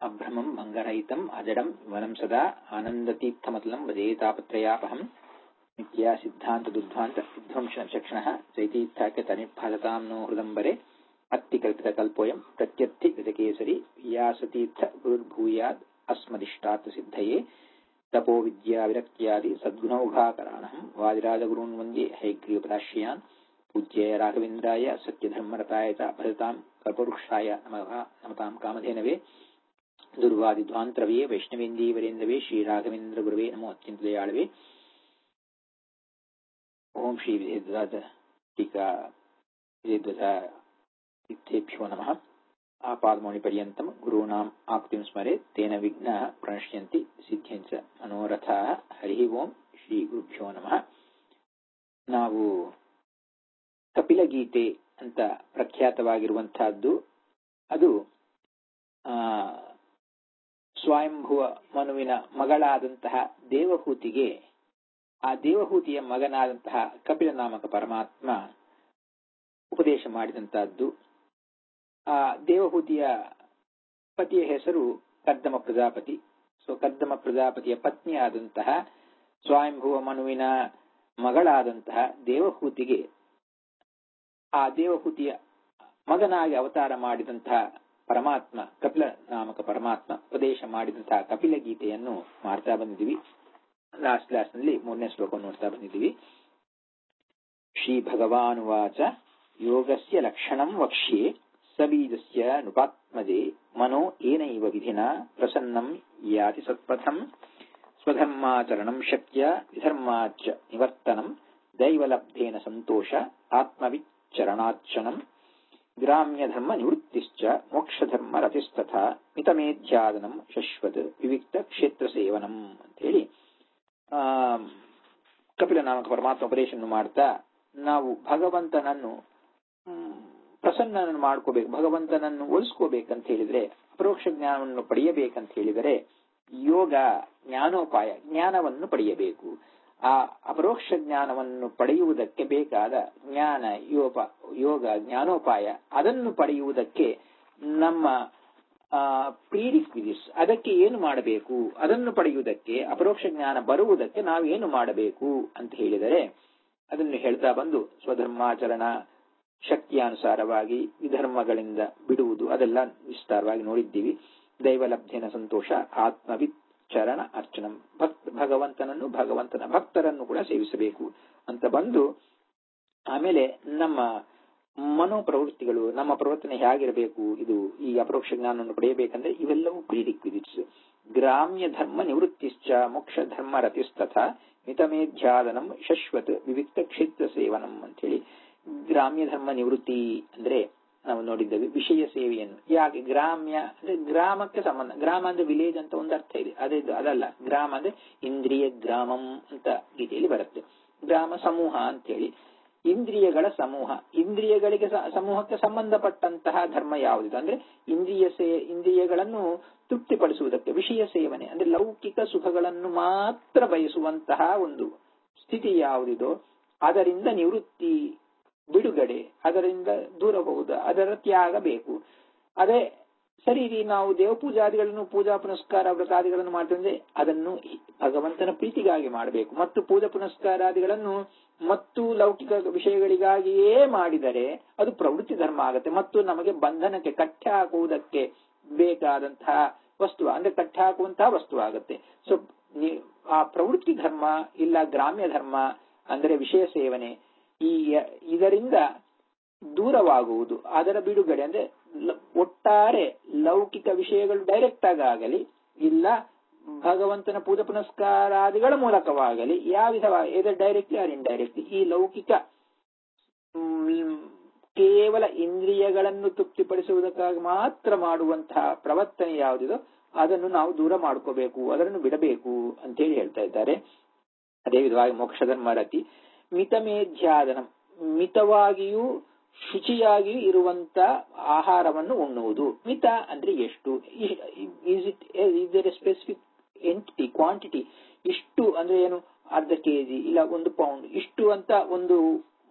अभ्रमं भङ्गरहितम् अजडं वनं सदा आनन्दतीर्थमतलं भजेतापत्रयापहम् नित्या सिद्धान्तदुद्ध्वान्त विध्वंसचक्षणः चैतीर्थाख्यतनिर्भासतां नो हृदम्बरे अत्तिकल्पितकल्पोऽयं प्रत्यर्थिगतकेसरी व्यासतीर्थ गुरुर्भूयाद् अस्मदिष्टार्थसिद्धये तपो विद्याविरक्त्यादि सद्गुणौघाकराणहं वादिराजगुरून् वन्दे हैग्रीवपदाश्रयान् पूज्याय राघवेन्द्राय सत्यधर्मरताय च भजतां कल्पवृक्षाय नमः नमतां कामधेनवे दुर्वादिध्वान्तरवे वैष्णवेन्दीवरेन्दवे श्रीराघवेन्द्रगुरवे नमो अत्यन्तदयाळवे ओम श्री विजयध्वज टीका विजयध्वज तीर्थेभ्यो नमः आपादमौनिपर्यन्तं गुरूणाम् आकृतिं स्मरे तेन विघ्नाः प्रणश्यन्ति ಸಿದ್ಧ್ಯಂಚ ಮನೋರಥಾಃ ಹರಿ ಓಂ ಶ್ರೀ ಗುರುಭ್ಯೋ ನಮಃ ನಾವು ಕಪಿಲಗೀತೆ ಅಂತ ಪ್ರಖ್ಯಾತವಾಗಿರುವಂತಹದ್ದು ಅದು ಆ ಸ್ವಯಂಭುವ ಮನುವಿನ ಮಗಳಾದಂತಹ ದೇವಹೂತಿಗೆ ಆ ದೇವಹೂತಿಯ ಮಗನಾದಂತಹ ಕಪಿಲ ನಾಮಕ ಪರಮಾತ್ಮ ಉಪದೇಶ ಮಾಡಿದಂತಹದ್ದು ಆ ದೇವಹೂತಿಯ ಪತಿಯ ಹೆಸರು ಕದ್ದಮ ಪ್ರಜಾಪತಿ ಸೊ ಕದ್ದಮ ಪ್ರಜಾಪತಿಯ ಪತ್ನಿಯಾದಂತಹ ಸ್ವಯಂಭುವ ಮನುವಿನ ಮಗಳಾದಂತಹ ದೇವಹೂತಿಗೆ ಆ ದೇವಹೂತಿಯ ಮಗನಾಗಿ ಅವತಾರ ಮಾಡಿದಂತಹ ಪರಮಾತ್ಮ ಕಪಿಲ ನಾಮಕ ಪರಮಾತ್ಮ ಉಪದೇಶ ಮಾಡಿದಂತಹ ಕಪಿಲ ಗೀತೆಯನ್ನು ಮಾಡ್ತಾ ಬಂದಿದ್ದೀವಿ ಲಾಸ್ಟ್ ಕ್ಲಾಸ್ ನಲ್ಲಿ ಮೂರನೇ ಶ್ಲೋಕ ನೋಡ್ತಾ ಬಂದಿದ್ದೀವಿ ಶ್ರೀ ಭಗವಾನುವಾಚ ಯೋಗಸ್ಯ ಲಕ್ಷಣಂ ವಕ್ಷ್ಯೆ ಸಬೀಜಸ್ಯ ನೃಪಾತ್ಮಜೆ ಮನೋ ಏನೈವ ವಿಧಿನ ಪ್ರಸನ್ನಂ ಯಾತಿ ಸತ್ಪಥಂ ಸ್ವಧರ್ಮಾಚರಣಂ ಶಕ್ಯ ವಿಧರ್ಮಾಚ ನಿವರ್ತನಂ ದೈವಲಬ್ಧೇನ ಸಂತೋಷ ಆತ್ಮವಿಚ್ಚರಣಾಚರಣಂ ಗ್ರಾಮ್ಯಧರ್ಮ ನಿವೃತ್ತಿಶ್ಚ ಮೋಕ್ಷಧರ್ಮ ರತಿಸ್ತಥಾ ಮಿತಮೇಧ್ಯಾದನಂ ಶಶ್ವತ್ ವಿವಿಕ್ತ ಕ್ಷೇತ್ರ ಸೇವನಂ ಅಂತ ಹೇಳಿ ಆ ಕಪಿಲ ನಾಮಕ ಪರಮಾತ್ಮ ಉಪದೇಶವನ್ನು ಮಾಡ್ತಾ ನಾವು ಭಗವಂತನನ್ನು ಪ್ರಸನ್ನನನ್ನು ಮಾಡ್ಕೋಬೇಕು ಭಗವಂತನನ್ನು ಒಲಿಸ್ಕೋಬೇಕಂತ ಹೇಳಿದ್ರೆ ಅಪರೋಕ್ಷ ಜ್ಞಾನವನ್ನು ಪಡೆಯಬೇಕಂತ ಹೇಳಿದರೆ ಯೋಗ ಜ್ಞಾನೋಪಾಯ ಜ್ಞಾನವನ್ನು ಪಡೆಯಬೇಕು ಆ ಅಪರೋಕ್ಷ ಜ್ಞಾನವನ್ನು ಪಡೆಯುವುದಕ್ಕೆ ಬೇಕಾದ ಜ್ಞಾನ ಯೋಪ ಯೋಗ ಜ್ಞಾನೋಪಾಯ ಅದನ್ನು ಪಡೆಯುವುದಕ್ಕೆ ನಮ್ಮ ಪ್ರೀರಿಕ್ವಿಸಿಟ್ಸ್ ಅದಕ್ಕೆ ಏನು ಮಾಡಬೇಕು ಅದನ್ನು ಪಡೆಯುವುದಕ್ಕೆ ಅಪರೋಕ್ಷ ಜ್ಞಾನ ಬರುವುದಕ್ಕೆ ನಾವು ಏನು ಮಾಡಬೇಕು ಅಂತ ಹೇಳಿದರೆ ಅದನ್ನು ಹೇಳ್ತಾ ಬಂದು ಸ್ವಧರ್ಮಾಚರಣ ಶಕ್ತಿಯಾನುಸಾರವಾಗಿ ವಿಧರ್ಮಗಳಿಂದ ಬಿಡುವುದು ಅದೆಲ್ಲ ವಿಸ್ತಾರವಾಗಿ ನೋಡಿದ್ದೀವಿ ದೈವಲಬ್ಧೇನ ಸಂತೋಷ ಆತ್ಮವಿತ್ ಚರಣ ಅರ್ಚನಂ ಭಕ್ತ ಭಗವಂತನನ್ನು ಭಗವಂತನ ಭಕ್ತರನ್ನು ಕೂಡ ಸೇವಿಸಬೇಕು ಅಂತ ಬಂದು ಆಮೇಲೆ ನಮ್ಮ ಮನೋಪ್ರವೃತ್ತಿಗಳು ನಮ್ಮ ಪ್ರವರ್ತನೆ ಹೇಗಿರಬೇಕು ಇದು ಈ ಅಪರೋಕ್ಷ ಜ್ಞಾನವನ್ನು ಪಡೆಯಬೇಕಂದ್ರೆ ಇವೆಲ್ಲವೂ ಪ್ರೀರಿಕ್ವಿಸಿಟ್ಸ್ ಗ್ರಾಮ್ಯ ಧರ್ಮ ನಿವೃತ್ತಿಶ್ಚ ಮೋಕ್ಷ ಧರ್ಮ ರತಿಸ್ತಥ ಮಿತಮೇಧ್ಯಾದನಂ ಶಶ್ವತ್ ವಿವಿಕ್ತ ಕ್ಷೇತ್ರ ಸೇವನಂ ಅಂತ ಹೇಳಿ ಗ್ರಾಮ್ಯ ಧರ್ಮ ನಿವೃತ್ತಿ ಅಂದ್ರೆ ನಾವು ನೋಡಿದ್ದೇವೆ ವಿಷಯ ಸೇವೆಯನ್ನು ಯಾಕೆ ಗ್ರಾಮ್ಯ ಅಂದ್ರೆ ಗ್ರಾಮಕ್ಕೆ ಸಂಬಂಧ ಗ್ರಾಮ ಅಂದ್ರೆ ವಿಲೇಜ್ ಅಂತ ಒಂದು ಅರ್ಥ ಇದೆ ಅದೇ ಅದಲ್ಲ ಗ್ರಾಮ ಅಂದ್ರೆ ಇಂದ್ರಿಯ ಗ್ರಾಮಂ ಅಂತ ಗೀತೆಯಲ್ಲಿ ಬರುತ್ತೆ ಗ್ರಾಮ ಸಮೂಹ ಅಂತ ಹೇಳಿ ಇಂದ್ರಿಯಗಳ ಸಮೂಹ ಇಂದ್ರಿಯಗಳಿಗೆ ಸಮೂಹಕ್ಕೆ ಸಂಬಂಧಪಟ್ಟಂತಹ ಧರ್ಮ ಯಾವುದಿದೆ ಅಂದ್ರೆ ಇಂದ್ರಿಯ ಸೇ ಇಂದ್ರಿಯಗಳನ್ನು ತೃಪ್ತಿಪಡಿಸುವುದಕ್ಕೆ ವಿಷಯ ಸೇವನೆ ಅಂದ್ರೆ ಲೌಕಿಕ ಸುಖಗಳನ್ನು ಮಾತ್ರ ಬಯಸುವಂತಹ ಒಂದು ಸ್ಥಿತಿ ಯಾವುದಿದೋ ಅದರಿಂದ ನಿವೃತ್ತಿ ಬಿಡುಗಡೆ ಅದರಿಂದ ದೂರ ಹೋಗುವುದು ಅದರ ತ್ಯಾಗ ಬೇಕು ಅದೇ ಸರಿ ನಾವು ದೇವ ಪೂಜಾದಿಗಳನ್ನು ಪೂಜಾ ಪುನಸ್ಕಾರ ವ್ರತಾದಿಗಳನ್ನು ಮಾಡ್ತಂದ್ರೆ ಅದನ್ನು ಭಗವಂತನ ಪ್ರೀತಿಗಾಗಿ ಮಾಡಬೇಕು ಮತ್ತು ಪೂಜಾ ಪುನಸ್ಕಾರಾದಿಗಳನ್ನು ಮತ್ತು ಲೌಕಿಕ ವಿಷಯಗಳಿಗಾಗಿಯೇ ಮಾಡಿದರೆ ಅದು ಪ್ರವೃತ್ತಿ ಧರ್ಮ ಆಗುತ್ತೆ ಮತ್ತು ನಮಗೆ ಬಂಧನಕ್ಕೆ ಕಟ್ಟೆ ಹಾಕುವುದಕ್ಕೆ ಬೇಕಾದಂತಹ ವಸ್ತು ಅಂದ್ರೆ ಕಟ್ಟೆ ಹಾಕುವಂತಹ ವಸ್ತು ಆಗುತ್ತೆ ಸೊ ಆ ಪ್ರವೃತ್ತಿ ಧರ್ಮ ಇಲ್ಲ ಗ್ರಾಮ್ಯ ಧರ್ಮ ಅಂದರೆ ವಿಷಯ ಸೇವನೆ ಈ ಇದರಿಂದ ದೂರವಾಗುವುದು ಅದರ ಬಿಡುಗಡೆ ಅಂದ್ರೆ ಒಟ್ಟಾರೆ ಲೌಕಿಕ ವಿಷಯಗಳು ಡೈರೆಕ್ಟ್ ಆಗಲಿ ಇಲ್ಲ ಭಗವಂತನ ಪೂಜಾ ಪುನಸ್ಕಾರಾದಿಗಳ ಮೂಲಕವಾಗಲಿ ಯಾವ ವಿಧವಾಗಿ ಇದರ ಡೈರೆಕ್ಟ್ಲಿ ಆರ್ ಇಂಡೈರೆಕ್ಟ್ಲಿ ಈ ಲೌಕಿಕ ಕೇವಲ ಇಂದ್ರಿಯಗಳನ್ನು ತೃಪ್ತಿಪಡಿಸುವುದಕ್ಕಾಗಿ ಮಾತ್ರ ಮಾಡುವಂತಹ ಪ್ರವರ್ತನೆ ಯಾವುದಿದೋ ಅದನ್ನು ನಾವು ದೂರ ಮಾಡ್ಕೋಬೇಕು ಅದನ್ನು ಬಿಡಬೇಕು ಅಂತ ಹೇಳಿ ಹೇಳ್ತಾ ಇದ್ದಾರೆ ಅದೇ ವಿಧವಾಗಿ ಮೋಕ್ಷಧರ್ಮ ರತಿ ಮಿತಮೇಧ್ಯಾದನ ಮಿತವಾಗಿಯೂ ಶುಚಿಯಾಗಿಯೂ ಇರುವಂತ ಆಹಾರವನ್ನು ಉಣ್ಣುವುದು ಮಿತ ಅಂದ್ರೆ ಎಷ್ಟು is it is specific entity quantity ಇಷ್ಟು ಅಂದ್ರೆ ಏನು ಅರ್ಧ ಕೆಜಿ ಇಲ್ಲ ಒಂದು ಪೌಂಡ್ ಇಷ್ಟು ಅಂತ ಒಂದು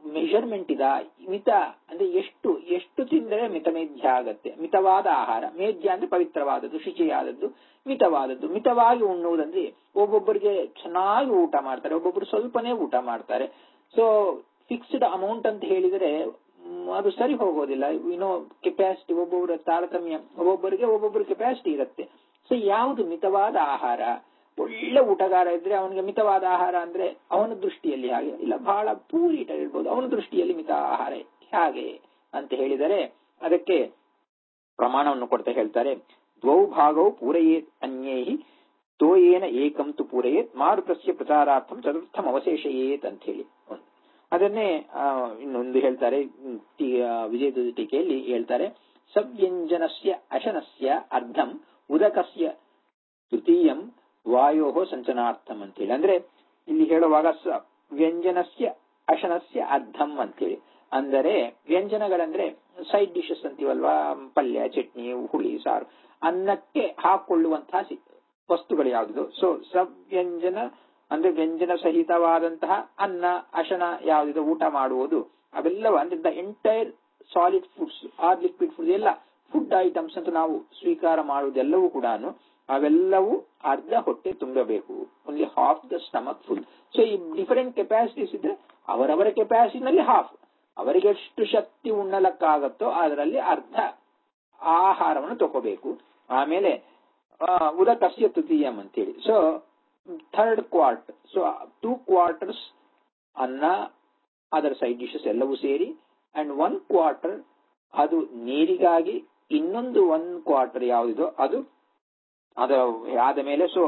ಮೆಷರ್ಮೆಂಟ್ ಇದ ಮಿತ ಅಂದ್ರೆ ಎಷ್ಟು ಎಷ್ಟು ತಿಂದರೆ ಮಿತ ಮೇಧ್ಯ ಆಗತ್ತೆ ಮಿತವಾದ ಆಹಾರ ಮೇಧ್ಯ ಅಂದ್ರೆ ಪವಿತ್ರವಾದದ್ದು ಶುಚಿಯಾದದ್ದು ಮಿತವಾದದ್ದು ಮಿತವಾಗಿ ಉಣ್ಣುವುದಂದ್ರೆ ಒಬ್ಬೊಬ್ಬರಿಗೆ ಚೆನ್ನಾಗಿ ಊಟ ಮಾಡ್ತಾರೆ ಒಬ್ಬೊಬ್ರು ಸ್ವಲ್ಪನೇ ಊಟ ಮಾಡ್ತಾರೆ ಸೊ ಫಿಕ್ಸ್ಡ್ ಅಮೌಂಟ್ ಅಂತ ಹೇಳಿದ್ರೆ ಮ್, ಅದು ಸರಿ ಹೋಗೋದಿಲ್ಲ ಏನೋ ಕೆಪಾಸಿಟಿ ಒಬ್ಬೊಬ್ಬರ ತಾರತಮ್ಯ ಒಬ್ಬೊಬ್ಬರಿಗೆ ಒಬ್ಬೊಬ್ಬರ ಕೆಪಾಸಿಟಿ ಇರುತ್ತೆ ಸೊ ಯಾವುದು ಮಿತವಾದ ಆಹಾರ ಒಳ್ಳೆ ಊಟಗಾರ ಇದ್ರೆ ಅವನಿಗೆ ಮಿತವಾದ ಆಹಾರ ಅಂದ್ರೆ ಅವನ ದೃಷ್ಟಿಯಲ್ಲಿ ಹಾಗೆ ಇಲ್ಲ ಬಹಳ ಪೂರ್ ಈಟರ್ ಇರ್ಬೋದು ಅವನ ದೃಷ್ಟಿಯಲ್ಲಿ ಮಿತ ಆಹಾರ ಹಾಗೆ ಅಂತ ಹೇಳಿದರೆ ಅದಕ್ಕೆ ಪ್ರಮಾಣವನ್ನು ಕೊಡ್ತಾ ಹೇಳ್ತಾರೆ ದ್ವೌ ಭಾಗವು ಪೂರಯೇತ್ ಅನ್ಯೈಹಿ ತೋಯೇನ ಏಕಂ ತು ಪೂರಯೇತ್ ಮಾರುತಸ್ಯ ಪ್ರಚಾರಾರ್ಥಂ ಚತುರ್ಥಂ ಅವಶೇಷಯೇತ್ ಅಂತ ಹೇಳಿ ಅದನ್ನೇ ಆ, ಇನ್ನೊಂದು ಹೇಳ್ತಾರೆ ಹ್ಮ್, ಟಿ- ಆ, ವಿಜಯದ ಟೀಕೆಯಲ್ಲಿ ಹೇಳ್ತಾರೆ ಸವ್ಯಂಜನಸ್ಯ ಅಶನಸ್ಯ ಅರ್ಧಂ ಉದಕಸ್ಯ ತೃತೀಯಂ ವಾಯೋ ಸಂಚನಾರ್ಥಂ ಅಂತೇಳಿ ಅಂದ್ರೆ ಇಲ್ಲಿ ಹೇಳುವಾಗ ಸ ವ್ಯಂಜನಸ್ಯ ಅಶನಸ್ಯ ಅರ್ಧಂ ಅಂತೇಳಿ ಅಂದರೆ ವ್ಯಂಜನಗಳಂದ್ರೆ ಸೈಡ್ ಡಿಶಸ್ ಅಂತೀವಲ್ವಾ ಪಲ್ಯ ಚಟ್ನಿ ಹುಳಿ ಸಾರು ಅನ್ನಕ್ಕೆ ಹಾಕೊಳ್ಳುವಂತಹ ಸಿ- ವಸ್ತುಗಳು ಯಾವುದು ಸೊ ಸವ್ಯಂಜನ ಅಂದ್ರೆ ವ್ಯಂಜನ ಸಹಿತವಾದಂತಹ ಅನ್ನ ಅಶನ ಯಾವುದಿದೆ ಊಟ ಮಾಡುವುದು ಅವೆಲ್ಲವ ಅಂದ್ರೆ the entire solid foods or liquid foods ಎಲ್ಲ ಫುಡ್ ಐಟಮ್ಸ್ ಅಂತ ನಾವು ಸ್ವೀಕಾರ ಮಾಡುವುದೆಲ್ಲವೂ ಕೂಡ ಅವೆಲ್ಲವೂ ಅರ್ಧ ಹೊಟ್ಟೆ ತುಂಬಬೇಕು only half the stomach full so ಈ ಡಿಫರೆಂಟ್ ಕೆಪಾಸಿಟೀಸ್ ಇದ್ರೆ ಅವರವರ ಕೆಪಾಸಿಟಿನಲ್ಲಿ ಹಾಫ್ ಅವರಿಗೆ ಎಷ್ಟು ಶಕ್ತಿ ಉಣ್ಣಲಕ್ಕಾಗತ್ತೋ ಅದರಲ್ಲಿ ಅರ್ಧ ಆಹಾರವನ್ನು ತಗೋಬೇಕು ಆಮೇಲೆ ಆ, ಉದಕಸ್ಯ ತೃತೀಯಂ ಅಂತೇಳಿ so third quart so two quarters ಅನ್ನ ಅದರ ಸೈಡ್ ಡಿಶಸ್ ಎಲ್ಲವೂ ಸೇರಿ ಅಂಡ್ ಒನ್ ಕ್ವಾರ್ಟರ್ ಅದು ನೀರಿಗಾಗಿ ಇನ್ನೊಂದು ಒನ್ ಕ್ವಾರ್ಟರ್ ಯಾವುದಿದೋ ಅದು ಅದ ಆದ ಮೇಲೆ ಸೊ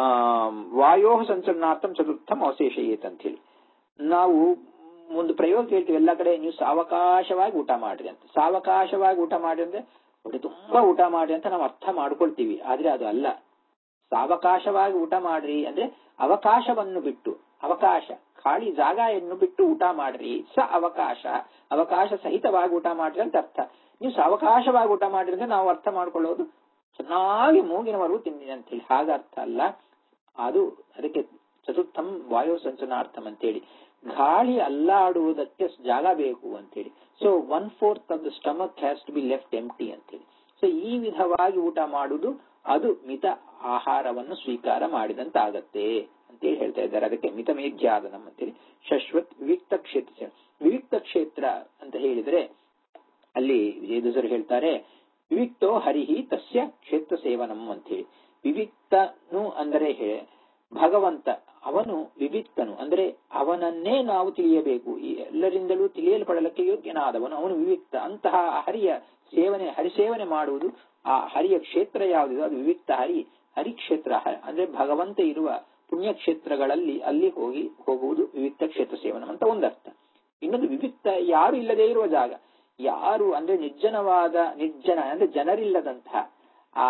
ವಾಯೋ ಸಂಚಲನಾರ್ಥಂ ಚತುರ್ಥಂ ಅವಶೇಷಯೇತ್ ಅಂತ ಹೇಳಿ ನಾವು ಒಂದು ಪ್ರಯೋಗ ಹೇಳ್ತೀವಿ ಎಲ್ಲ ಕಡೆ ನೀವು ಸಾವಕಾಶವಾಗಿ ಊಟ ಮಾಡ್ರಿ ಅಂತ ಸಾವಕಾಶವಾಗಿ ಊಟ ಮಾಡ್ರಿ ಅಂದ್ರೆ ಹೊಟ್ಟೆ ತುಂಬಾ ಊಟ ಮಾಡ್ರಿ ಅಂತ ನಾವು ಅರ್ಥ ಮಾಡ್ಕೊಳ್ತೀವಿ ಆದ್ರೆ ಅದು ಅಲ್ಲ ಸಾವಕಾಶವಾಗಿ ಊಟ ಮಾಡ್ರಿ ಅಂದ್ರೆ ಅವಕಾಶವನ್ನು ಬಿಟ್ಟು ಅವಕಾಶ ಖಾಲಿ ಜಾಗವನ್ನು ಬಿಟ್ಟು ಊಟ ಮಾಡ್ರಿ ಸ ಅವಕಾಶ ಅವಕಾಶ ಸಹಿತವಾಗಿ ಊಟ ಮಾಡ್ರಿ ಅಂತ ಅರ್ಥ ನೀವು ಸಾವಕಾಶವಾಗಿ ಊಟ ಮಾಡ್ರಿ ಅಂದ್ರೆ ನಾವು ಅರ್ಥ ಮಾಡ್ಕೊಳ್ಳೋದು ಚೆನ್ನಾಗಿ ಮೂಗಿನವರೆಗೂ ತಿನ್ನಿ ಅಂತ ಹೇಳಿ ಹಾಗ ಅರ್ಥ ಅಲ್ಲ ಅದು ಅದಕ್ಕೆ ಚತುರ್ಥಂ ವಾಯು ಸಂಚನಾರ್ಥಂ ಅಂತೇಳಿ ಗಾಳಿ ಅಲ್ಲಾಡುವುದಕ್ಕೆ ಜಾಗ ಬೇಕು ಅಂತೇಳಿ so one fourth of the stomach has to be left empty ಅಂತೇಳಿ ಸೊ ಈ ವಿಧವಾಗಿ ಊಟ ಮಾಡುವುದು ಅದು ಮಿತ ಆಹಾರವನ್ನು ಸ್ವೀಕಾರ ಮಾಡಿದಂತಾಗತ್ತೆ ಅಂತೇಳಿ ಹೇಳ್ತಾ ಇದ್ದಾರೆ ಅದಕ್ಕೆ ಮಿತ ಮೇಧ್ಯಾದನಂ ಅಂತೇಳಿ ಶಶ್ವತ್ ವಿವಿಕ್ತ ಕ್ಷೇತ್ರ ವಿವಿಕ್ತ ಕ್ಷೇತ್ರ ಅಂತ ಹೇಳಿದ್ರೆ ಅಲ್ಲಿ ವಿಜಯದಸರು ಹೇಳ್ತಾರೆ ವಿವಿಕ್ತೋ ಹರಿಹಿ ತಸ್ಯ ಕ್ಷೇತ್ರ ಸೇವನಂ ಅಂತೇಳಿ ವಿವಿಕ್ತನು ಅಂದರೆ ಹೇ- ಭಗವಂತ ಅವನು ವಿವಿಕ್ತನು ಅಂದ್ರೆ ಅವನನ್ನೇ ನಾವು ತಿಳಿಯಬೇಕು ಈ ಎಲ್ಲರಿಂದಲೂ ತಿಳಿಯಲ್ಪಡಲಕ್ಕೆ ಯೋಗ್ಯನಾದವನು ಅವನು ವಿವಿಕ್ತ ಅಂತಹ ಹರಿಯ ಸೇವನೆ ಹರಿಸೇವನೆ ಮಾಡುವುದು ಆ ಹರಿಯ ಕ್ಷೇತ್ರ ಯಾವುದಿದೆ ಅದು ವಿವಿಕ್ತ ಹರಿ ಹರಿಕ್ಷೇತ್ರ ಹ- ಅಂದ್ರೆ ಭಗವಂತ ಇರುವ ಪುಣ್ಯಕ್ಷೇತ್ರಗಳಲ್ಲಿ ಅಲ್ಲಿ ಹೋಗಿ ಹೋಗುವುದು ವಿವಿಕ್ತ ಕ್ಷೇತ್ರ ಸೇವನ ಅಂತ ಒಂದರ್ಥ ಇನ್ನೊಂದು ವಿವಿಕ್ತ ಯಾರು ಇಲ್ಲದೆ ಇರುವ ಜಾಗ ಯಾರು ಅಂದ್ರೆ ನಿರ್ಜನವಾದ ನಿರ್ಜನ ಅಂದ್ರೆ ಜನರಿಲ್ಲದಂತಹ ಆ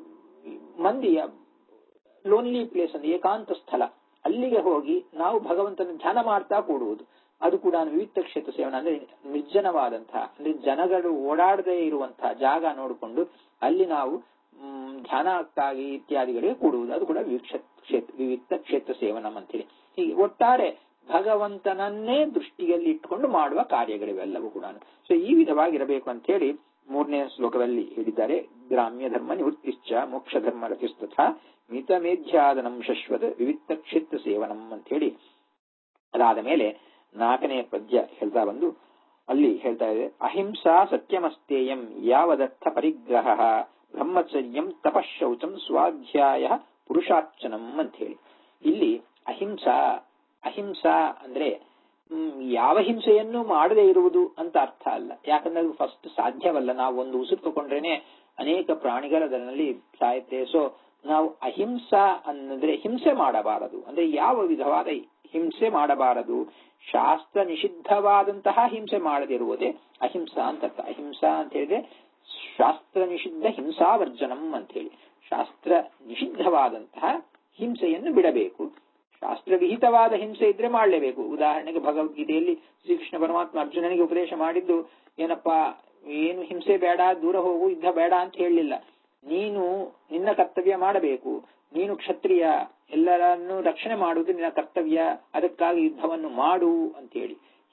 ಮಂದಿಯ ಲೋನ್ಲಿ ಪ್ಲೇಸ್ ಅಂದ್ರೆ ಏಕಾಂತ ಸ್ಥಳ ಅಲ್ಲಿಗೆ ಹೋಗಿ ನಾವು ಭಗವಂತನ ಧ್ಯಾನ ಮಾಡ್ತಾ ಕೂಡುವುದು ಅದು ಕೂಡ ವಿವಿಕ್ತ ಕ್ಷೇತ್ರ ಸೇವನ ಅಂದ್ರೆ ನಿರ್ಜನವಾದಂತಹ ಅಂದ್ರೆ ಜನಗಳು ಓಡಾಡದೇ ಇರುವಂತಹ ಜಾಗ ನೋಡಿಕೊಂಡು ಅಲ್ಲಿ ನಾವು ಮ್, ಧ್ಯಾನಕ್ಕಾಗಿ ಇತ್ಯಾದಿಗಳಿಗೆ ಕೂಡುವುದು ಅದು ಕೂಡ ವಿವಿಕ್ಷ ಕ್ಷೇತ್ರ ವಿವಿಕ್ತ ಕ್ಷೇತ್ರ ಸೇವನಂ ಅಂತೇಳಿ ಹೀಗೆ ಒಟ್ಟಾರೆ ಭಗವಂತನನ್ನೇ ದೃಷ್ಟಿಯಲ್ಲಿ ಇಟ್ಕೊಂಡು ಮಾಡುವ ಕಾರ್ಯಗಳಿವೆಲ್ಲವೂ ಕೂಡ ಸೊ ಈ ವಿಧವಾಗಿರಬೇಕು ಅಂತ ಹೇಳಿ ಮೂರನೇ ಶ್ಲೋಕದಲ್ಲಿ ಹೇಳಿದ್ದಾರೆ ಗ್ರಾಮ್ಯ ಧರ್ಮ ನಿವೃತ್ತಿಶ್ಚ ಮೋಕ್ಷ ಧರ್ಮ ರತಿಸ್ತಥ ಮಿತ ಮೇಧ್ಯಾದನಂ ಶಶ್ವತ ವಿವಿಕ್ತ ಕ್ಷೇತ್ರ ಸೇವನಂ ಅಂತ ಹೇಳಿ ಅದಾದ ಮೇಲೆ ನಾಲ್ಕನೇ ಪದ್ಯ ಹೇಳ್ತಾ ಬಂದು ಅಲ್ಲಿ ಹೇಳ್ತಾ ಇದೆ ಅಹಿಂಸಾ ಸತ್ಯಮಸ್ತೇಯಂ ಯಾವದರ್ಥ ಪರಿಗ್ರಹ ಬ್ರಹ್ಮಚರ್ಯಂ ತಪಶೌಚಂ ಸ್ವಾಧ್ಯಾಯ ಪುರುಷಾರ್ಚನಂ ಅಂತ ಹೇಳಿ ಇಲ್ಲಿ ಅಹಿಂಸಾ ಅಹಿಂಸಾ ಅಂದ್ರೆ ಹ್ಮ್, ಯಾವ ಹಿಂಸೆಯನ್ನು ಮಾಡದೇ ಇರುವುದು ಅಂತ ಅರ್ಥ ಅಲ್ಲ ಯಾಕಂದ್ರೆ ಅದು ಫಸ್ಟ್ ಸಾಧ್ಯವಲ್ಲ ನಾವು ಒಂದು ಉಸಿರು ತಗೊಂಡ್ರೇನೆ ಅನೇಕ ಪ್ರಾಣಿಗಳು ಅದರಲ್ಲಿ ಸಾಯುತ್ತೆ ಸೊ ನಾವು ಅಹಿಂಸಾ ಅನ್ನಂದ್ರೆ ಹಿಂಸೆ ಮಾಡಬಾರದು ಅಂದ್ರೆ ಯಾವ ವಿಧವಾದ ಹಿಂಸೆ ಮಾಡಬಾರದು ಶಾಸ್ತ್ರ ನಿಷಿದ್ಧವಾದಂತಹ ಹಿಂಸೆ ಮಾಡದಿರುವುದೇ ಅಹಿಂಸಾ ಅಂತ ಅರ್ಥ ಅಹಿಂಸಾ ಅಂತ ಹೇಳಿದ್ರೆ ಶಾಸ್ತ್ರ ನಿಷಿದ್ಧ ಹಿಂಸಾವರ್ಜನಂ ಅಂತ ಹೇಳಿ ಶಾಸ್ತ್ರ ನಿಷಿದ್ಧವಾದಂತಹ ಹಿಂಸೆಯನ್ನು ಬಿಡಬೇಕು ಶಾಸ್ತ್ರ ವಿಹಿತವಾದ ಹಿಂಸೆ ಇದ್ರೆ ಮಾಡಲೇಬೇಕು ಉದಾಹರಣೆಗೆ ಭಗವದ್ಗೀತೆಯಲ್ಲಿ ಶ್ರೀಕೃಷ್ಣ ಪರಮಾತ್ಮ ಅರ್ಜುನನಿಗೆ ಉಪದೇಶ ಮಾಡಿದ್ದು ಏನಪ್ಪಾ ಏನು ಹಿಂಸೆ ಬೇಡ ದೂರ ಹೋಗು ಯುದ್ಧ ಬೇಡ ಅಂತ ಹೇಳಲಿಲ್ಲ ನೀನು ನಿನ್ನ ಕರ್ತವ್ಯ ಮಾಡಬೇಕು ನೀನು ಕ್ಷತ್ರಿಯ ಎಲ್ಲರನ್ನು ರಕ್ಷಣೆ ಮಾಡುವುದು ನಿನ್ನ ಕರ್ತವ್ಯ ಅದಕ್ಕಾಗಿ ಯುದ್ಧವನ್ನು ಮಾಡು ಅಂತ ಹೇಳಿ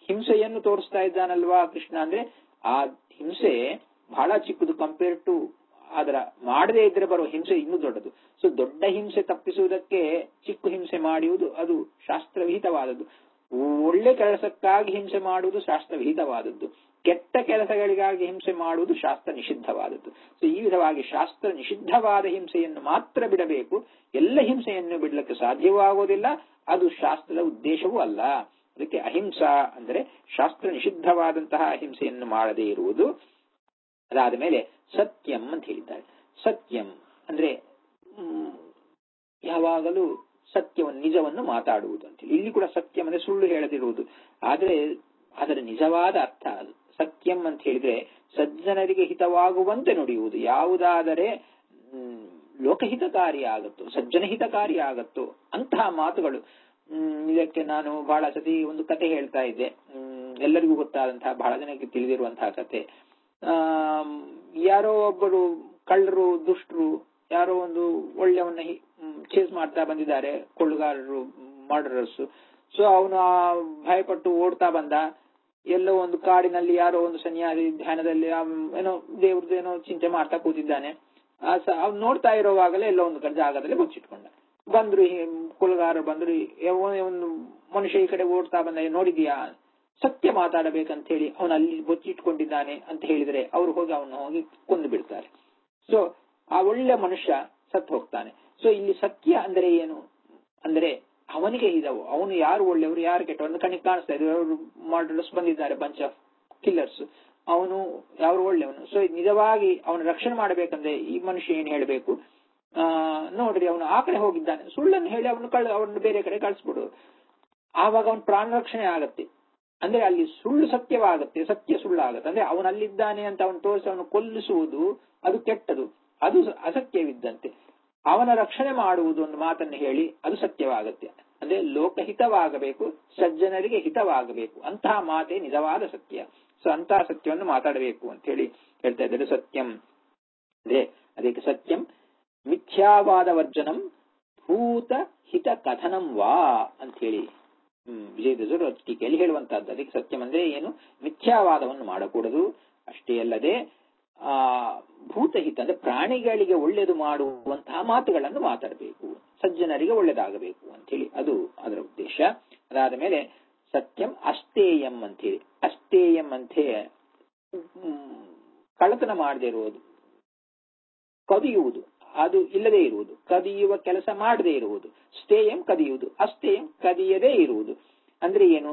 ಹಿಂಸೆಯನ್ನು ತೋರಿಸ್ತಾ ಇದ್ದಾನಲ್ವಾ ಕೃಷ್ಣ ಅಂದ್ರೆ ಆ ಹಿಂಸೆ ಬಹಳ ಚಿಕ್ಕದು ಕಂಪೇರ್ ಟು ಅದರ ಮಾಡದೇ ಇದ್ರೆ ಬರುವ ಹಿಂಸೆ ಇನ್ನೂ ದೊಡ್ಡದು ಸೊ ದೊಡ್ಡ ಹಿಂಸೆ ತಪ್ಪಿಸುವುದಕ್ಕೆ ಚಿಕ್ಕ ಹಿಂಸೆ ಮಾಡುವುದು ಅದು ಶಾಸ್ತ್ರವಿಹಿತವಾದದ್ದು ಒಳ್ಳೆ ಕೆಲಸಕ್ಕಾಗಿ ಹಿಂಸೆ ಮಾಡುವುದು ಶಾಸ್ತ್ರವಿಹಿತವಾದದ್ದು ಕೆಟ್ಟ ಕೆಲಸಗಳಿಗಾಗಿ ಹಿಂಸೆ ಮಾಡುವುದು ಶಾಸ್ತ್ರ ನಿಷಿದ್ಧವಾದದ್ದು ಸೊ ಈ ವಿಧವಾಗಿ ಶಾಸ್ತ್ರ ನಿಷಿದ್ಧವಾದ ಹಿಂಸೆಯನ್ನು ಮಾತ್ರ ಬಿಡಬೇಕು ಎಲ್ಲ ಹಿಂಸೆಯನ್ನು ಬಿಡಲಿಕ್ಕೆ ಸಾಧ್ಯವಾಗುವುದಿಲ್ಲ ಅದು ಶಾಸ್ತ್ರದ ಉದ್ದೇಶವೂ ಅಲ್ಲ ಅದಕ್ಕೆ ಅಹಿಂಸಾ ಅಂದ್ರೆ ಶಾಸ್ತ್ರ ನಿಷಿದ್ಧವಾದಂತಹ ಹಿಂಸೆಯನ್ನು ಮಾಡದೇ ಇರುವುದು ಅದಾದ ಮೇಲೆ ಸತ್ಯಂ ಅಂತ ಹೇಳಿದ್ದಾರೆ ಸತ್ಯಂ ಅಂದ್ರೆ ಹ್ಮ್, ಯಾವಾಗಲೂ ಸತ್ಯವನ್ನು ನಿಜವನ್ನು ಮಾತಾಡುವುದು ಅಂತೇಳಿ ಇಲ್ಲಿ ಕೂಡ ಸತ್ಯಂ ಅಂದ್ರೆ ಸುಳ್ಳು ಹೇಳದಿರುವುದು ಆದ್ರೆ ಅದರ ನಿಜವಾದ ಅರ್ಥ ಅದು ಸತ್ಯಂ ಅಂತ ಹೇಳಿದ್ರೆ ಸಜ್ಜನರಿಗೆ ಹಿತವಾಗುವಂತೆ ನುಡಿಯುವುದು ಯಾವುದಾದರೆ ಹ್ಮ್, ಲೋಕಹಿತಕಾರಿ ಆಗುತ್ತೋ ಸಜ್ಜನ ಹಿತಕಾರಿ ಆಗುತ್ತೋ ಅಂತಹ ಮಾತುಗಳು ಹ್ಮ್, ಇದಕ್ಕೆ ನಾನು ಬಹಳ ಸತಿ ಒಂದು ಕತೆ ಹೇಳ್ತಾ ಇದ್ದೆ ಹ್ಮ್, ಎಲ್ಲರಿಗೂ ಗೊತ್ತಾದಂತಹ ಬಹಳ ಜನಕ್ಕೆ ತಿಳಿದಿರುವಂತಹ ಕತೆ ಆಮ್, ಯಾರೋ ಒಬ್ಬರು ಕಳ್ಳರು ದುಷ್ಟರು ಯಾರೋ ಒಂದು ಒಳ್ಳೆಯವನ್ನ ಚೇಸ್ ಮಾಡ್ತಾ ಬಂದಿದ್ದಾರೆ ಕೊಳ್ಳುಗಾರರು ಮರ್ಡರರ್ಸ್ ಸೊ ಅವನು ಆ ಭಯಪಟ್ಟು ಓಡ್ತಾ ಬಂದ ಎಲ್ಲೋ ಒಂದು ಕಾಡಿನಲ್ಲಿ ಯಾರೋ ಒಂದು ಸನ್ಯಾಸಿ ಧ್ಯಾನದಲ್ಲಿ ಆ ಏನೋ ದೇವ್ರದ್ದು ಏನೋ ಚಿಂತೆ ಮಾಡ್ತಾ ಕೂತಿದ್ದಾನೆ ಆ ಸ ಅವ್ನು ನೋಡ್ತಾ ಇರೋವಾಗಲೇ ಎಲ್ಲೋ ಒಂದು ಕಡೆ ಜಾಗದಲ್ಲಿ ಮುಚ್ಚಿಟ್ಕೊಂಡ ಬಂದ್ರು ಈ ಕೊಲಗಾರರು ಬಂದ್ರು ಯಾವ- ಒಂದು ಮನುಷ್ಯ ಈ ಕಡೆ ಓಡ್ತಾ ಬಂದ "ಏ, ನೋಡಿದ್ಯಾ ಸತ್ಯ ಮಾತಾಡಬೇಕಂತ ಹೇಳಿ ಅವನು ಅಲ್ಲಿ ಬಚ್ಚಿಟ್ಕೊಂಡಿದ್ದಾನೆ ಅಂತ ಹೇಳಿದ್ರೆ ಅವ್ರು ಹೋಗಿ ಅವನು ಹೋಗಿ ಕೊಂದು ಬಿಡ್ತಾರೆ ಸೊ ಆ ಒಳ್ಳೆ ಮನುಷ್ಯ ಸತ್ತು ಹೋಗ್ತಾನೆ ಸೊ ಇಲ್ಲಿ ಸತ್ಯ ಅಂದ್ರೆ ಏನು ಅಂದ್ರೆ ಅವನಿಗೆ ಇದಾವು ಅವನು ಯಾರು ಒಳ್ಳೆಯವರು ಯಾರು ಕೆಟ್ಟವರು ಕಣ್ಣಿಗೆ ಕಾಣಿಸ್ತಾ ಇದ್ರು ಅವರು ಮರ್ಡರ್ಸ್ ಬಂದಿದ್ದಾರೆ ಬಂಚ್ ಆಫ್ ಕಿಲ್ಲರ್ಸ್ ಅವನು ಯಾರು ಒಳ್ಳೆಯವನು ಸೊ ನಿಜವಾಗಿ ಅವನ ರಕ್ಷಣೆ ಮಾಡಬೇಕಂದ್ರೆ ಈ ಮನುಷ್ಯ ಏನ್ ಹೇಳಬೇಕು ಆ ನೋಡ್ರಿ ಅವನು ಆ ಕಡೆ ಹೋಗಿದ್ದಾನೆ ಸುಳ್ಳನ್ನು ಹೇಳಿ ಅವನು ಕಳ್ ಅವನು ಬೇರೆ ಕಡೆ ಕಳಿಸ್ಬಿಡು ಆವಾಗ ಅವನ ಪ್ರಾಣ ರಕ್ಷಣೆ ಆಗತ್ತೆ ಅಂದ್ರೆ ಅಲ್ಲಿ ಸುಳ್ಳು ಸತ್ಯವಾಗುತ್ತೆ ಸತ್ಯ ಸುಳ್ಳಾಗತ್ತೆ ಅಂದ್ರೆ ಅವನು ಅಲ್ಲಿದ್ದಾನೆ ಅಂತ ಅವನು ತೋರಿಸಿ ಅವನು ಕೊಲ್ಲಿಸುವುದು ಅದು ಕೆಟ್ಟದು ಅದು ಅಸತ್ಯವಿದ್ದಂತೆ ಅವನ ರಕ್ಷಣೆ ಮಾಡುವುದು ಒಂದು ಮಾತನ್ನು ಹೇಳಿ ಅದು ಸತ್ಯವಾಗುತ್ತೆ ಅಂದ್ರೆ ಲೋಕಹಿತವಾಗಬೇಕು ಸಜ್ಜನರಿಗೆ ಹಿತವಾಗಬೇಕು ಅಂತಹ ಮಾತೇ ನಿಜವಾದ ಸತ್ಯ ಸೊ ಅಂತಹ ಸತ್ಯವನ್ನು ಮಾತಾಡಬೇಕು ಅಂತ ಹೇಳಿ ಹೇಳ್ತಾ ಇದ್ದಾರೆ ಸತ್ಯಂ ಅಂದ್ರೆ ಅದಕ್ಕೆ ಸತ್ಯಂ ಮಿಥ್ಯಾವಾದ ವರ್ಜನಂ ಭೂತ ಹಿತ ಕಥನಂ ವಾ ಅಂತ ಹೇಳಿ ಹ್ಮ್ ವಿಜಯದಸರು ಟೀಕೆಯಲ್ಲಿ ಹೇಳುವಂತಹದ್ದು ಅದಕ್ಕೆ ಸತ್ಯಂ ಅಂದ್ರೆ ಏನು ಮಿಥ್ಯಾವಾದವನ್ನು ಮಾಡಕೂಡದು ಅಷ್ಟೇ ಅಲ್ಲದೆ ಆ ಭೂತಹಿತ ಅಂದ್ರೆ ಪ್ರಾಣಿಗಳಿಗೆ ಒಳ್ಳೆಯದು ಮಾಡುವಂತಹ ಮಾತುಗಳನ್ನು ಮಾತಾಡಬೇಕು ಸಜ್ಜನರಿಗೆ ಒಳ್ಳೆಯದಾಗಬೇಕು ಅಂತ ಹೇಳಿ ಅದು ಅದರ ಉದ್ದೇಶ ಅದಾದ ಮೇಲೆ ಸತ್ಯಂ ಅಸ್ತೇಯಂ ಅಂತ ಹೇಳಿ ಅಸ್ತೇಯಂ ಅಂತ ಹ್ಮ್, ಕಳ್ಳತನ ಮಾಡದೇ ಇರುವುದು ಕದಿಯುವುದು ಅದು ಇಲ್ಲದೆ ಇರುವುದು ಕದಿಯುವ ಕೆಲಸ ಮಾಡದೇ ಇರುವುದು ಸ್ಥೇಯಂ ಕದಿಯುವುದು ಅಸ್ಥೇಯಂ ಕದಿಯದೇ ಇರುವುದು ಅಂದ್ರೆ ಏನು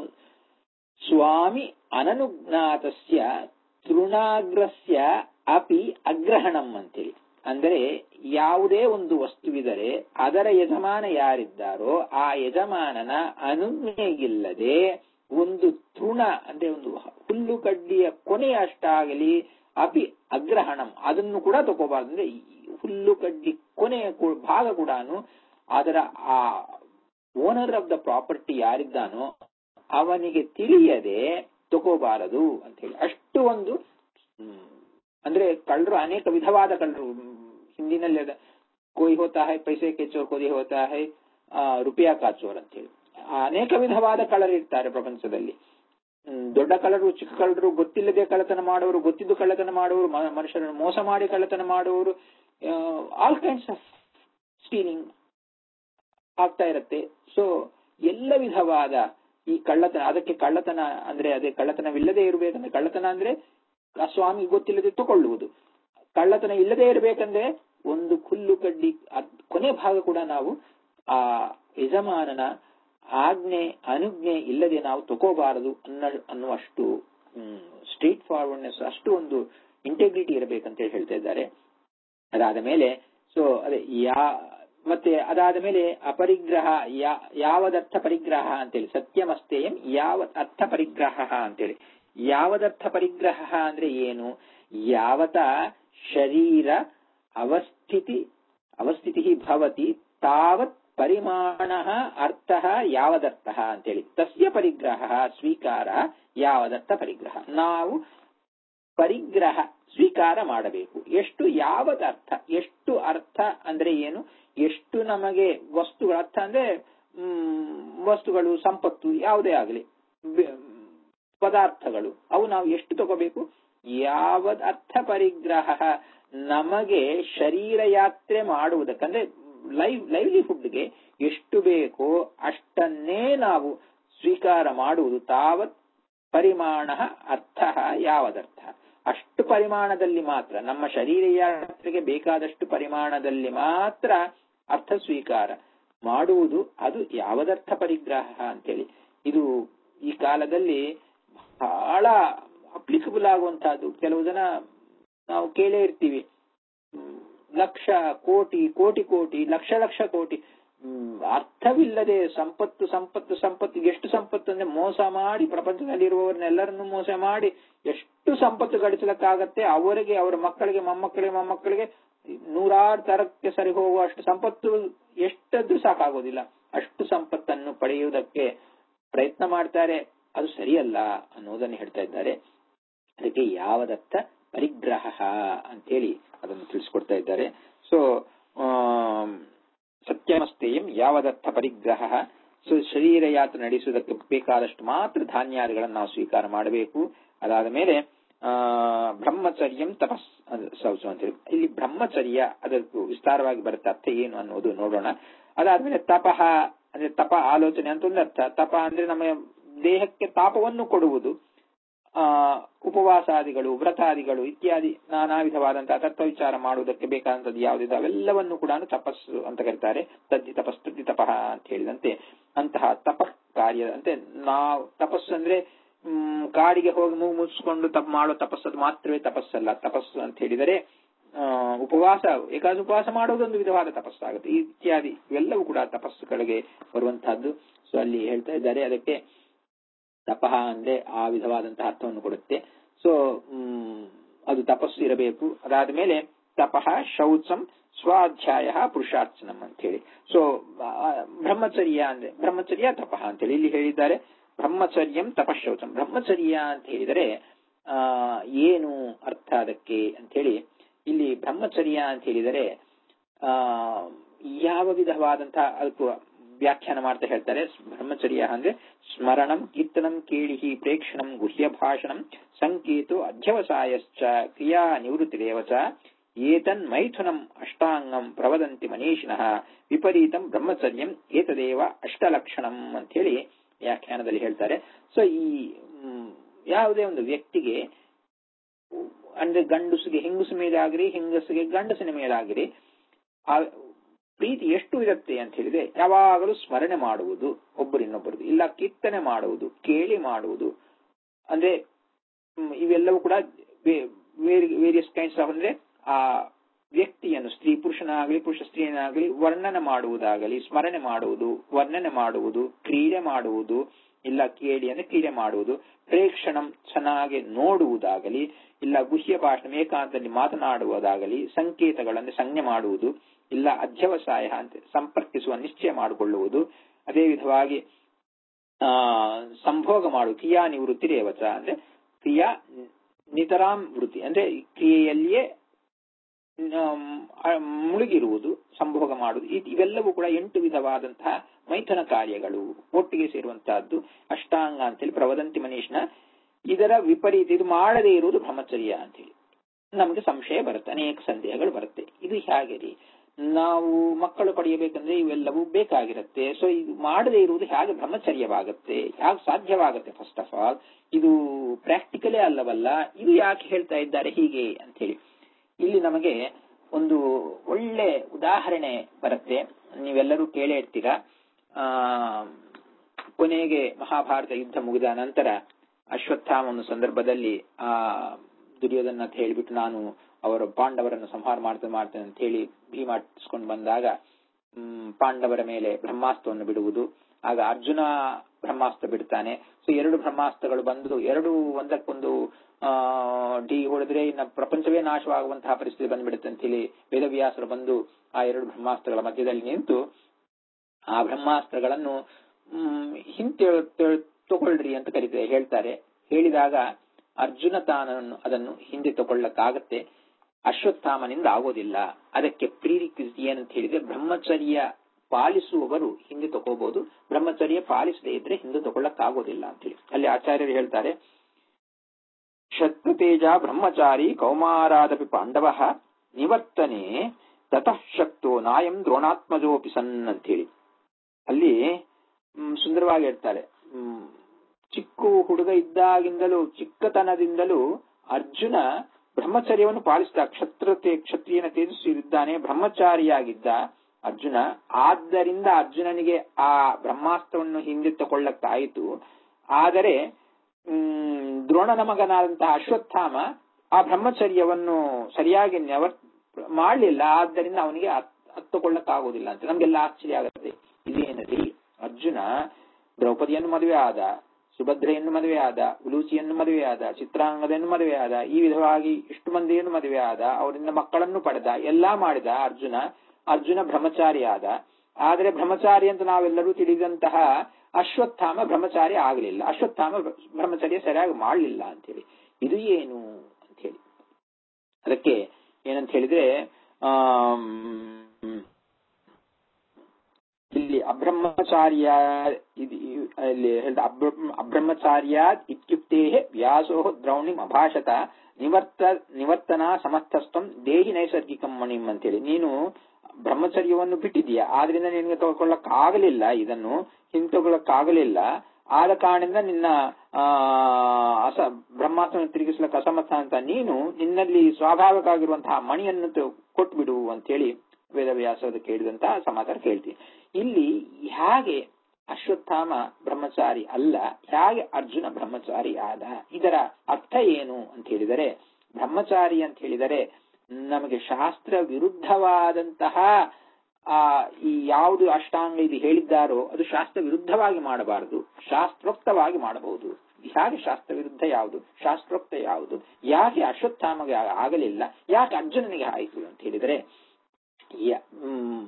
ಸ್ವಾಮಿ ಅನನುಜ್ಞಾತಸ್ಯ ತೃಣಾಗ್ರಸ್ಯ ಅಪಿ ಅಗ್ರಹಣಂ ಅಂತೇಳಿ ಅಂದರೆ ಯಾವುದೇ ಒಂದು ವಸ್ತುವಿದರೆ ಅದರ ಯಜಮಾನ ಯಾರಿದ್ದಾರೋ ಆ ಯಜಮಾನನ ಅನುಜ್ಞೆಗಿಲ್ಲದೆ ಒಂದು ತೃಣ ಅಂದ್ರೆ ಒಂದು ಹುಲ್ಲು ಕಡ್ಡಿಯ ಕೊನೆಯಷ್ಟಾಗಲಿ ಅಪಿ ಅಗ್ರಹಣಂ ಅದನ್ನು ಕೂಡ ತಗೋಬಾರ್ದು ಅಂದ್ರೆ ಈ ಹುಲ್ಲು ಕಡ್ಡಿ ಕೊನೆಯ ಕೂ- ಭಾಗ ಕೂಡ ಅದರ ಆ ಓನರ್ ಆಫ್ ದ ಪ್ರಾಪರ್ಟಿ ಯಾರಿದ್ದಾನೋ ಅವನಿಗೆ ತಿಳಿಯದೆ ತಗೋಬಾರದು ಅಂತ ಹೇಳಿ ಅಷ್ಟು ಒಂದು ಹ್ಮ್, ಅಂದ್ರೆ ಕಳ್ಳರು ಅನೇಕ ವಿಧವಾದ ಕಳ್ಳರು ಹ್ಮ್, ಹಿಂದಿನಲ್ಲಿ ಅದ ಕೋಯಿ ಹೋತಾ ಹೈ ಪೈಸೆ ಕೆ ಚೋರ್ ಕೋದಿ ಹೋತಾ ಹೈ ಆ, ರುಪಿಯಾ ಕಾ ಚೋರ್ ಅಂತ ಹೇಳಿ ಅನೇಕ ವಿಧವಾದ ಕಳ್ಳರು ಇರ್ತಾರೆ ಪ್ರಪಂಚದಲ್ಲಿ ಹ್ಮ್, ದೊಡ್ಡ ಕಳ್ಳರು ಚಿಕ್ಕ ಕಳ್ಳರು ಗೊತ್ತಿಲ್ಲದೆ ಕಳ್ಳತನ ಮಾಡುವವರು ಗೊತ್ತಿದ್ದು ಕಳ್ಳತನ ಮಾಡುವವರು ಮ- ಮನುಷ್ಯರನ್ನು ಮೋಸ ಮಾಡಿ ಕಳ್ಳತನ ಮಾಡುವವರು ಆಲ್ ಕೈಂಡ್ಸ್ ಆಫ್ ಸ್ಟೀಲಿಂಗ್ ಆಗ್ತಾ ಇರತ್ತೆ ಸೊ ಎಲ್ಲ ವಿಧವಾದ ಈ ಕಳ್ಳತನ ಅದಕ್ಕೆ ಕಳ್ಳತನ ಅಂದ್ರೆ ಅದೇ ಕಳ್ಳತನವಿಲ್ಲದೆ ಇರಬೇಕಂದ್ರೆ ಕಳ್ಳತನ ಅಂದ್ರೆ ಆ ಸ್ವಾಮಿ ಗೊತ್ತಿಲ್ಲದೆ ತಗೊಳ್ಳುವುದು ಕಳ್ಳತನ ಇಲ್ಲದೆ ಇರಬೇಕಂದ್ರೆ ಒಂದು ಹುಲ್ಲು ಕಡ್ಡಿ ಅದ್ ಕೊನೆ ಭಾಗ ಕೂಡ ನಾವು ಆ ಯಜಮಾನನ ಆಜ್ಞೆ ಅನುಜ್ಞೆ ಇಲ್ಲದೆ ನಾವು ತಗೋಬಾರದು ಅನ್ನೋ ಅನ್ನುವಷ್ಟು ಸ್ಟ್ರೇಟ್ ಫಾರ್ವರ್ಡ್ನೆಸ್ ಅಷ್ಟು ಒಂದು ಇಂಟೆಗ್ರಿಟಿ ಇರಬೇಕಂತ ಹೇಳಿ ಹೇಳ್ತಾ ಇದ್ದಾರೆ ಅದಾದ ಮೇಲೆ ಸೊ ಅದೇ ಯಾ ಮತ್ತೆ ಅದಾದ ಮೇಲೆ ಅಪರಿಗ್ರಹ ಯಾ- ಯಾವದರ್ಥ ಪರಿಗ್ರಹ ಅಂತೇಳಿ ಸತ್ಯಮಸ್ತೇಯಂ ಯಾವ ಅರ್ಥ ಪರಿಗ್ರಹ ಅಂತೇಳಿ ಯಾವದರ್ಥ ಪರಿಗ್ರಹ ಅಂದ್ರೆ ಏನು ಯಾವತ ಶರೀರ ಅವಸ್ಥಿತಿ ಅವಸ್ಥಿತಿ ಭವತಿ ತಾವತ್ ಪರಿಮಾಣ ಅರ್ಥ ಯಾವದರ್ಥ ಅಂತೇಳಿ ತಸ್ಯ ಪರಿಗ್ರಹ ಸ್ವೀಕಾರ ಯಾವದರ್ಥ ಪರಿಗ್ರಹ ನಾವು ಪರಿಗ್ರಹ ಸ್ವೀಕಾರ ಮಾಡಬೇಕು ಎಷ್ಟು ಯಾವದ ಅರ್ಥ ಎಷ್ಟು ಅರ್ಥ ಅಂದ್ರೆ ಏನು ಎಷ್ಟು ನಮಗೆ ವಸ್ತುಗಳ ಅರ್ಥ ಅಂದ್ರೆ ಹ್ಮ್, ವಸ್ತುಗಳು ಸಂಪತ್ತು ಯಾವುದೇ ಆಗಲಿ ಪದಾರ್ಥಗಳು ಅವು ನಾವು ಎಷ್ಟು ತಗೋಬೇಕು ಯಾವದ್ ಅರ್ಥ ಪರಿಗ್ರಹ ನಮಗೆ ಶರೀರ ಯಾತ್ರೆ ಮಾಡುವುದಕ್ಕಂದ್ರೆ ಲೈವ್ ಲೈವ್ಲಿಹುಡ್ಗೆ ಎಷ್ಟು ಬೇಕೋ ಅಷ್ಟನ್ನೇ ನಾವು ಸ್ವೀಕಾರ ಮಾಡುವುದು ತಾವತ್ ಪರಿಮಾಣ ಅರ್ಥ ಯಾವದರ್ಥ ಅಷ್ಟು ಪರಿಮಾಣದಲ್ಲಿ ಮಾತ್ರ ನಮ್ಮ ಶರೀರ ಯಾತ್ರೆಗೆ ಬೇಕಾದಷ್ಟು ಪರಿಮಾಣದಲ್ಲಿ ಮಾತ್ರ ಅರ್ಥ ಸ್ವೀಕಾರ ಮಾಡುವುದು ಅದು ಯಾವದರ್ಥ ಪರಿಗ್ರಹ ಅಂತೇಳಿ ಇದು ಈ ಕಾಲದಲ್ಲಿ ಬಹಳ ಅಪ್ಲಿಕಬಲ್ ಆಗುವಂತಹದ್ದು ಕೆಲವು ಜನ ನಾವು ಕೇಳೇ ಇರ್ತೀವಿ ಹ್ಮ್, ಲಕ್ಷ ಕೋಟಿ ಕೋಟಿ ಕೋಟಿ ಲಕ್ಷ ಲಕ್ಷ ಕೋಟಿ ಹ್ಮ್, ಅರ್ಥವಿಲ್ಲದೆ ಸಂಪತ್ತು ಸಂಪತ್ತು ಸಂಪತ್ತು ಎಷ್ಟು ಸಂಪತ್ತು ಅಂದ್ರೆ ಮೋಸ ಮಾಡಿ ಪ್ರಪಂಚದಲ್ಲಿರುವವರನ್ನೆಲ್ಲರನ್ನು ಮೋಸ ಮಾಡಿ ಎಷ್ಟು ಸಂಪತ್ತು ಗಳಿಸಲಿಕ್ಕಾಗತ್ತೆ ಅವರಿಗೆ ಅವರ ಮಕ್ಕಳಿಗೆ ಮೊಮ್ಮಕ್ಕಳಿಗೆ ಮೊಮ್ಮಕ್ಕಳಿಗೆ ನೂರಾರು ತರಕ್ಕೆ ಸರಿ ಹೋಗುವಷ್ಟು ಸಂಪತ್ತು ಎಷ್ಟದ್ದು ಸಾಕಾಗೋದಿಲ್ಲ ಅಷ್ಟು ಸಂಪತ್ತನ್ನು ಪಡೆಯುವುದಕ್ಕೆ ಪ್ರಯತ್ನ ಮಾಡ್ತಾರೆ ಅದು ಸರಿಯಲ್ಲ ಅನ್ನೋದನ್ನು ಹೇಳ್ತಾ ಇದ್ದಾರೆ ಅದಕ್ಕೆ ಯಾವದತ್ತ ಪರಿಗ್ರಹ ಅಂತೇಳಿ ಅದನ್ನು ತಿಳಿಸ್ಕೊಡ್ತಾ ಇದ್ದಾರೆ ಸೊ ಸತ್ಯಮಸ್ತೇಯಂ ಯಾವದರ್ಥ ಪರಿಗ್ರಹ ಸೊ ಶರೀರ ಯಾತ್ರೆ ನಡೆಸುವುದಕ್ಕೆ ಬೇಕಾದಷ್ಟು ಮಾತ್ರ ಧಾನ್ಯಾದಿಗಳನ್ನು ನಾವು ಸ್ವೀಕಾರ ಮಾಡಬೇಕು ಅದಾದ ಮೇಲೆ ಆ ಬ್ರಹ್ಮಚರ್ಯಂ ತಪಸ್ ಅದು ಸೌಸು ಅಂತ ಹೇಳಿ ಇಲ್ಲಿ ಬ್ರಹ್ಮಚರ್ಯ ಅದಕ್ಕೂ ವಿಸ್ತಾರವಾಗಿ ಬರುತ್ತೆ ಅರ್ಥ ಏನು ಅನ್ನೋದು ನೋಡೋಣ ಅದಾದ್ಮೇಲೆ ತಪಃ ಅಂದ್ರೆ ತಪ ಆಲೋಚನೆ ಅಂತ ಒಂದು ಅರ್ಥ ತಪ ಅಂದ್ರೆ ನಮ್ಮ ದೇಹಕ್ಕೆ ತಾಪವನ್ನು ಕೊಡುವುದು ಆ ಉಪವಾಸಾದಿಗಳು ವ್ರತಾದಿಗಳು ಇತ್ಯಾದಿ ನಾನಾ ವಿಧವಾದಂತಹ ತತ್ವ ವಿಚಾರ ಮಾಡುವುದಕ್ಕೆ ಬೇಕಾದಂತದ್ದು ಯಾವುದಿದೆ ಅವೆಲ್ಲವನ್ನು ಕೂಡ ತಪಸ್ಸು ಅಂತ ಕರೀತಾರೆ ತದ್ದಿ ತಪಸ್ ತದ್ದಿ ತಪಃ ಅಂತ ಹೇಳಿದಂತೆ ಅಂತಹ ತಪಃ ಕಾರ್ಯ ಅಂದ್ರೆ ನಾವು ತಪಸ್ಸು ಅಂದ್ರೆ ಹ್ಮ್ ಕಾಡಿಗೆ ಹೋಗಿ ಮೂಗು ಮುಚ್ಚಿಕೊಂಡು ತಪ್ಪು ಮಾಡೋ ತಪಸ್ಸು ಅದು ಮಾತ್ರವೇ ತಪಸ್ಸಲ್ಲ ತಪಸ್ಸು ಅಂತ ಹೇಳಿದರೆ ಆ ಉಪವಾಸ ಏಕಾದ ಉಪವಾಸ ಮಾಡೋದೊಂದು ವಿಧವಾದ ತಪಸ್ಸಾಗುತ್ತೆ ಇತ್ಯಾದಿ ಇವೆಲ್ಲವೂ ಕೂಡ ತಪಸ್ಸುಗಳಿಗೆ ಬರುವಂತಹದ್ದು ಸೊ ಅಲ್ಲಿ ಹೇಳ್ತಾ ಇದ್ದಾರೆ ಅದಕ್ಕೆ ತಪಃ ಅಂದ್ರೆ ಆ ವಿಧವಾದಂತಹ ಅರ್ಥವನ್ನು ಕೊಡುತ್ತೆ ಸೊ ಹ್ಮ್ ಅದು ತಪಸ್ಸು ಇರಬೇಕು ಅದಾದ ಮೇಲೆ ತಪಃ ಶೌಚಂ ಸ್ವಾಧ್ಯಾಯ ಪುರುಷಾರ್ಚನಂ ಅಂತ ಹೇಳಿ ಸೊ ಬ್ರಹ್ಮಚರ್ಯ ಅಂದ್ರೆ ಬ್ರಹ್ಮಚರ್ಯ ತಪಃ ಅಂತೇಳಿ ಇಲ್ಲಿ ಹೇಳಿದ್ದಾರೆ ಬ್ರಹ್ಮಚರ್ಯಂ ತಪಶೌಚಂ ಬ್ರಹ್ಮಚರ್ಯ ಅಂತ ಹೇಳಿದರೆ ಆ ಏನು ಅರ್ಥ ಅದಕ್ಕೆ ಅಂತ ಹೇಳಿ ಇಲ್ಲಿ ಬ್ರಹ್ಮಚರ್ಯ ಅಂತ ಹೇಳಿದರೆ ಆ ಯಾವ ವಿಧವಾದಂತಹ ಅದಕ್ಕೂ ವ್ಯಾಖ್ಯಾನ ಮಾಡ್ತಾ ಹೇಳ್ತಾರೆ ಬ್ರಹ್ಮಚರ್ಯ ಅಂದ್ರೆ ಸ್ಮರಣಂ ಕೀರ್ತನಂ ಕೇಳಿಹಿ ಪ್ರೇಕ್ಷಣಂ ಗುಹ್ಯ ಭಾಷಣಂ ಸಂಕೇತು ಅಧ್ಯವಸಾಯಶ್ಚ ಕ್ರಿಯಾ ನಿವೃತ್ತಿರೇವ ಚ ಏತನ್ ಮೈಥುನಂ ಅಷ್ಟಾಂಗಂ ಪ್ರವದಂತಿ ಮನೀಷಿನಃ ವಿಪರೀತಂ ಬ್ರಹ್ಮಚರ್ಯಂ ಏತದೇವ ಅಷ್ಟಲಕ್ಷಣಂ ಅಂತ ಹೇಳಿ ವ್ಯಾಖ್ಯಾನದಲ್ಲಿ ಹೇಳ್ತಾರೆ ಸೊ ಈ ಮ್, ಯಾವುದೇ ಒಂದು ವ್ಯಕ್ತಿಗೆ ಅಂದ್ರೆ ಗಂಡಸಿಗೆ ಹೆಂಗಸ ಮೇಲಾಗ್ರಿ ಹೆಂಗಸಿಗೆ ಗಂಡಸಿನ ಮೇಲಾಗ್ರಿ ಆ ಪ್ರೀತಿ ಎಷ್ಟು ಇರುತ್ತೆ ಅಂತ ಹೇಳಿದ್ರೆ ಯಾವಾಗಲೂ ಸ್ಮರಣೆ ಮಾಡುವುದು ಒಬ್ಬರಿನ್ನೊಬ್ಬರದು ಇಲ್ಲ ಕೀರ್ತನೆ ಮಾಡುವುದು ಕೇಳಿ ಮಾಡುವುದು ಅಂದ್ರೆ ಹ್ಮ್, ಇವೆಲ್ಲವೂ ಕೂಡ ವೇರಿಯಸ್ ಕೈಂಡ್ಸ್ ಆಫ್ ಅಂದ್ರೆ ಆ ವ್ಯಕ್ತಿಯನ್ನು ಸ್ತ್ರೀ ಪುರುಷನಾಗಲಿ ಪುರುಷ ಸ್ತ್ರೀಯನಾಗಲಿ ವರ್ಣನೆ ಮಾಡುವುದಾಗಲಿ ಸ್ಮರಣೆ ಮಾಡುವುದು ವರ್ಣನೆ ಮಾಡುವುದು ಕ್ರೀಡೆ ಮಾಡುವುದು ಇಲ್ಲ ಕೇಳಿ ಅಂದ್ರೆ ಕ್ರೀಡೆ ಮಾಡುವುದು ಪ್ರೇಕ್ಷಣಂ ಚೆನ್ನಾಗಿ ನೋಡುವುದಾಗಲಿ ಇಲ್ಲ ಗುಹ್ಯ ಭಾಷಣ ಏಕಾಂತದಲ್ಲಿ ಮಾತನಾಡುವುದಾಗಲಿ ಸಂಕೇತಗಳನ್ನು ಸಂಜ್ಞೆ ಮಾಡುವುದು ಇಲ್ಲ ಅಧ್ಯವಸಾಯ ಅಂತ ಸಂಪರ್ಕಿಸುವ ನಿಶ್ಚಯ ಮಾಡಿಕೊಳ್ಳುವುದು ಅದೇ ವಿಧವಾಗಿ ಆ ಸಂಭೋಗ ಮಾಡುವುದು ಕ್ರಿಯಾ ನಿವೃತ್ತಿ ರೇವಚ ಅಂದ್ರೆ ಕ್ರಿಯಾ ನಿತರಾಂ ವೃತ್ತಿ ಅಂದ್ರೆ ಕ್ರಿಯೆಯಲ್ಲಿಯೇ ಆಮ್, ಆ, ಮುಳುಗಿರುವುದು ಸಂಭೋಗ ಮಾಡುವುದು ಇದ್- ಇವೆಲ್ಲವೂ ಕೂಡ ಎಂಟು ವಿಧವಾದಂತಹ ಮೈಥುನ ಕಾರ್ಯಗಳು ಒಟ್ಟಿಗೆ ಸೇರುವಂತಹದ್ದು ಅಷ್ಟಾಂಗ ಅಂತೇಳಿ ಪ್ರವದಂತಿ ಮನೀಷ್ನ ಇದರ ವಿಪರೀತ ಇದು ಮಾಡದೇ ಇರುವುದು ಬ್ರಹ್ಮಚರ್ಯ ಅಂತೇಳಿ ನಮಗೆ ಸಂಶಯ ಬರುತ್ತೆ ಅನೇಕ ಸಂದೇಹಗಳು ಬರುತ್ತೆ ಇದು ಹೇಗೆ ರೀ ನಾವು ಮಕ್ಕಳು ಪಡೆಯಬೇಕಂದ್ರೆ ಇವೆಲ್ಲವೂ ಬೇಕಾಗಿರುತ್ತೆ ಸೊ ಇದು ಮಾಡದೇ ಇರುವುದು ಹೇಗೆ ಬ್ರಹ್ಮಚರ್ಯವಾಗುತ್ತೆ ಹೇಗೆ ಸಾಧ್ಯವಾಗುತ್ತೆ ಫಸ್ಟ್ ಆಫ್ ಆಲ್ ಇದು ಪ್ರಾಕ್ಟಿಕಲೇ ಅಲ್ಲವಲ್ಲ ಇದು ಯಾಕೆ ಹೇಳ್ತಾ ಇದ್ದಾರೆ ಹೀಗೆ ಅಂತ ಹೇಳಿ ಇಲ್ಲಿ ನಮಗೆ ಒಂದು ಒಳ್ಳೆ ಉದಾಹರಣೆ ಬರುತ್ತೆ ನೀವೆಲ್ಲರೂ ಕೇಳೇ ಇರ್ತೀರಾ ಆ ಕೊನೆಗೆ ಮಹಾಭಾರತ ಯುದ್ಧ ಮುಗಿದ ನಂತರ ಅಶ್ವತ್ಥಾಮ ಒಂದು ಸಂದರ್ಭದಲ್ಲಿ ಆ ದುರ್ಯೋಧನ ಅಂತ ಹೇಳಿಬಿಟ್ಟು ನಾನು ಅವರ ಪಾಂಡವರನ್ನು ಸಂಹಾರ ಮಾಡ್ತೇನೆ ಮಾಡ್ತೇನೆ ಅಂತ ಹೇಳಿ ಭೀಮಾಟಿಸ್ಕೊಂಡು ಬಂದಾಗ ಹ್ಮ್, ಪಾಂಡವರ ಮೇಲೆ ಬ್ರಹ್ಮಾಸ್ತ್ರವನ್ನು ಬಿಡುವುದು ಆಗ ಅರ್ಜುನ ಬ್ರಹ್ಮಾಸ್ತ್ರ ಬಿಡ್ತಾನೆ ಸೊ ಎರಡು ಬ್ರಹ್ಮಾಸ್ತ್ರಗಳು ಬಂದು ಎರಡು ಒಂದಕ್ಕೊಂದು ಆ ಡಿ ಹೊಡೆದ್ರೆ ಇನ್ನ ಪ್ರಪಂಚವೇ ನಾಶವಾಗುವಂತಹ ಪರಿಸ್ಥಿತಿ ಬಂದ್ಬಿಡುತ್ತೆ ಅಂತ ಹೇಳಿ ವೇದವ್ಯಾಸರು ಬಂದು ಆ ಎರಡು ಬ್ರಹ್ಮಾಸ್ತ್ರಗಳ ಮಧ್ಯದಲ್ಲಿ ನಿಂತು ಆ ಬ್ರಹ್ಮಾಸ್ತ್ರಗಳನ್ನು ಹ್ಮ್, ಹಿಂತೆ ತಗೊಳ್ರಿ ಅಂತ ಕರೀತಾರೆ ಹೇಳ್ತಾರೆ ಹೇಳಿದಾಗ ಅರ್ಜುನ ತಾನನ್ನು ಅದನ್ನು ಹಿಂದೆ ತಗೊಳ್ಳಕ್ಕಾಗತ್ತೆ ಅಶ್ವತ್ಥಾಮನಿಂದ ಆಗೋದಿಲ್ಲ ಅದಕ್ಕೆ ಪ್ರೀರಿಕ್ವಿಸಿಟಿ ಏನಂತ ಹೇಳಿದ್ರೆ ಬ್ರಹ್ಮಚರ್ಯ ಪಾಲಿಸುವವರು ಹಿಂದೆ ತಗೋಬಹುದು ಬ್ರಹ್ಮಚರ್ಯ ಪಾಲಿಸದೇ ಇದ್ರೆ ಹಿಂದೆ ತಗೊಳ್ಳಕ್ಕಾಗೋದಿಲ್ಲ ಅಂತೇಳಿ ಅಲ್ಲಿ ಆಚಾರ್ಯರು ಹೇಳ್ತಾರೆ ಶತ್ರುತೇಜ ಬ್ರಹ್ಮಚಾರಿ ಕೌಮಾರಾದಪಿ ಪಾಂಡವ ನಿವರ್ತನೆ ತತಃ ಶಕ್ತೋ ನಾಯಂ ದ್ರೋಣಾತ್ಮಜೋಪಿ ಸನ್ ಅಂತೇಳಿ ಅಲ್ಲಿ ಮ್, ಸುಂದರವಾಗಿ ಹೇಳ್ತಾರೆ ಮ್, ಚಿಕ್ಕ ಹುಡುಗ ಇದ್ದಾಗಿಂದಲೂ ಚಿಕ್ಕತನದಿಂದಲೂ ಅರ್ಜುನ ಬ್ರಹ್ಮಚರ್ಯವನ್ನು ಪಾಲಿಸಿದ ಕ್ಷತ್ರತೆ ಕ್ಷತ್ರಿಯನ ತೇಜಸ್ವಿಯಿದ್ದಾನೆ ಬ್ರಹ್ಮಚಾರಿಯಾಗಿದ್ದ ಅರ್ಜುನ ಆದ್ದರಿಂದ ಅರ್ಜುನನಿಗೆ ಆ ಬ್ರಹ್ಮಾಸ್ತ್ರವನ್ನು ಹಿಂದೆತ್ತುಕೊಳ್ಳಕ್ಕಾಯಿತು ಆದರೆ ಹ್ಮ್, ದ್ರೋಣನ ಮಗನಾದಂತಹ ಅಶ್ವತ್ಥಾಮ ಆ ಬ್ರಹ್ಮಚರ್ಯವನ್ನು ಸರಿಯಾಗಿ ನೆವರ್ ಮಾಡಲಿಲ್ಲ ಆದ್ದರಿಂದ ಅವನಿಗೆ ಹತ್ತುಕೊಳ್ಳಕ್ಕಾಗೋದಿಲ್ಲ ಅಂತ ನಮ್ಗೆಲ್ಲ ಆಶ್ಚರ್ಯ ಆಗುತ್ತೆ ಇದೇನರಿ ಅರ್ಜುನ ದ್ರೌಪದಿಯನ್ನು ಮದುವೆ ಆದ ಸುಭದ್ರೆಯನ್ನು ಮದುವೆ ಆದ ಉಲೂಚಿಯನ್ನು ಮದುವೆ ಆದ ಚಿತ್ರಾಂಗದನ್ನು ಮದುವೆ ಆದ ಈ ವಿಧವಾಗಿ ಇಷ್ಟು ಮಂದಿಯನ್ನು ಮದುವೆ ಆದ ಅವರಿಂದ ಮಕ್ಕಳನ್ನು ಪಡೆದ ಎಲ್ಲಾ ಮಾಡಿದ ಅರ್ಜುನ ಅರ್ಜುನ ಬ್ರಹ್ಮಚಾರಿ ಆದ ಆದರೆ ಬ್ರಹ್ಮಚಾರಿ ಅಂತ ನಾವೆಲ್ಲರೂ ತಿಳಿದಂತಹ ಅಶ್ವತ್ಥಾಮ ಬ್ರಹ್ಮಚಾರಿ ಆಗಲಿಲ್ಲ ಅಶ್ವತ್ಥಾಮ ಬ್ರಹ್ಮಚರ್ಯ ಸರಿಯಾಗಿ ಮಾಡಲಿಲ್ಲ ಅಂತೇಳಿ ಇದು ಏನು ಅಂತ ಹೇಳಿ ಅದಕ್ಕೆ ಏನಂತ ಹೇಳಿದ್ರೆ ಆಮ್, ಇಲ್ಲಿ ಅಬ್ರಹ್ಮಚಾರ್ಯ ಇದು ಇ- ಇಲ್ಲಿ ಹೇಳ್ದ ಅಬ್ರ- ಅಬ್ರಹ್ಮಚಾರ್ಯಾದ್ ಇತ್ಯುಕ್ತೇ ವ್ಯಾಸೋ ದ್ರೌಣಿಂ ಅಭಾಷತ ನಿವರ್ತ ನಿವರ್ತನಾ ಸಮರ್ಥಸ್ಥಂ ದೇಹಿ ನೈಸರ್ಗಿಕಂ ಮಣಿಂ ಅಂತೇಳಿ ನೀನು ಬ್ರಹ್ಮಚರ್ಯವನ್ನು ಬಿಟ್ಟಿದೀಯ ಆದ್ರಿಂದ ನಿನಗೆ ತಗೊಳ್ಳಕ್ಕಾಗಲಿಲ್ಲ ಇದನ್ನು ಹಿಂತಗೊಳ್ಳಕ್ಕಾಗಲಿಲ್ಲ ಆದ ಕಾರಣದಿಂದ ನಿನ್ನ ಆ ಅಸ ಬ್ರಹ್ಮಾಸ್ತ್ರವನ್ನು ತಿರುಗಿಸ್ಲಕ್ಕೆ ಅಸಮರ್ಥ ಅಂತ ನೀನು ನಿನ್ನಲ್ಲಿ ಸ್ವಾಭಾವಿಕ ಆಗಿರುವಂತಹ ಮಣಿಯನ್ನು ತ- ಕೊಟ್ಬಿಡು ಅಂತೇಳಿ ವೇದವ್ಯಾಸದ ಕೇಳಿದಂತಹ ಸಮಾಚಾರ ಕೇಳ್ತೀನಿ ಇಲ್ಲಿ ಹೇಗೆ ಅಶ್ವತ್ಥಾಮ ಬ್ರಹ್ಮಚಾರಿ ಅಲ್ಲ ಹೇಗೆ ಅರ್ಜುನ ಬ್ರಹ್ಮಚಾರಿ ಆದ ಇದರ ಅರ್ಥ ಏನು ಅಂತ ಹೇಳಿದರೆ ಬ್ರಹ್ಮಚಾರಿ ಅಂತ ಹೇಳಿದರೆ ನಮಗೆ ಶಾಸ್ತ್ರ ವಿರುದ್ಧವಾದಂತಹ ಆ ಈ ಯಾವುದು ಅಷ್ಟಾಂಗ ಇದು ಹೇಳಿದ್ದಾರೋ ಅದು ಶಾಸ್ತ್ರ ವಿರುದ್ಧವಾಗಿ ಮಾಡಬಾರದು ಶಾಸ್ತ್ರೋಕ್ತವಾಗಿ ಮಾಡಬಹುದು ಯಾಕೆ ಶಾಸ್ತ್ರ ವಿರುದ್ಧ ಯಾವುದು ಶಾಸ್ತ್ರೋಕ್ತ ಯಾವುದು ಯಾಕೆ ಅಶ್ವತ್ಥಾಮಗೆ ಆಗಲಿಲ್ಲ ಯಾಕೆ ಅರ್ಜುನನಿಗೆ ಆಯಿತು ಅಂತ ಹೇಳಿದರೆ ಯ- ಮ್,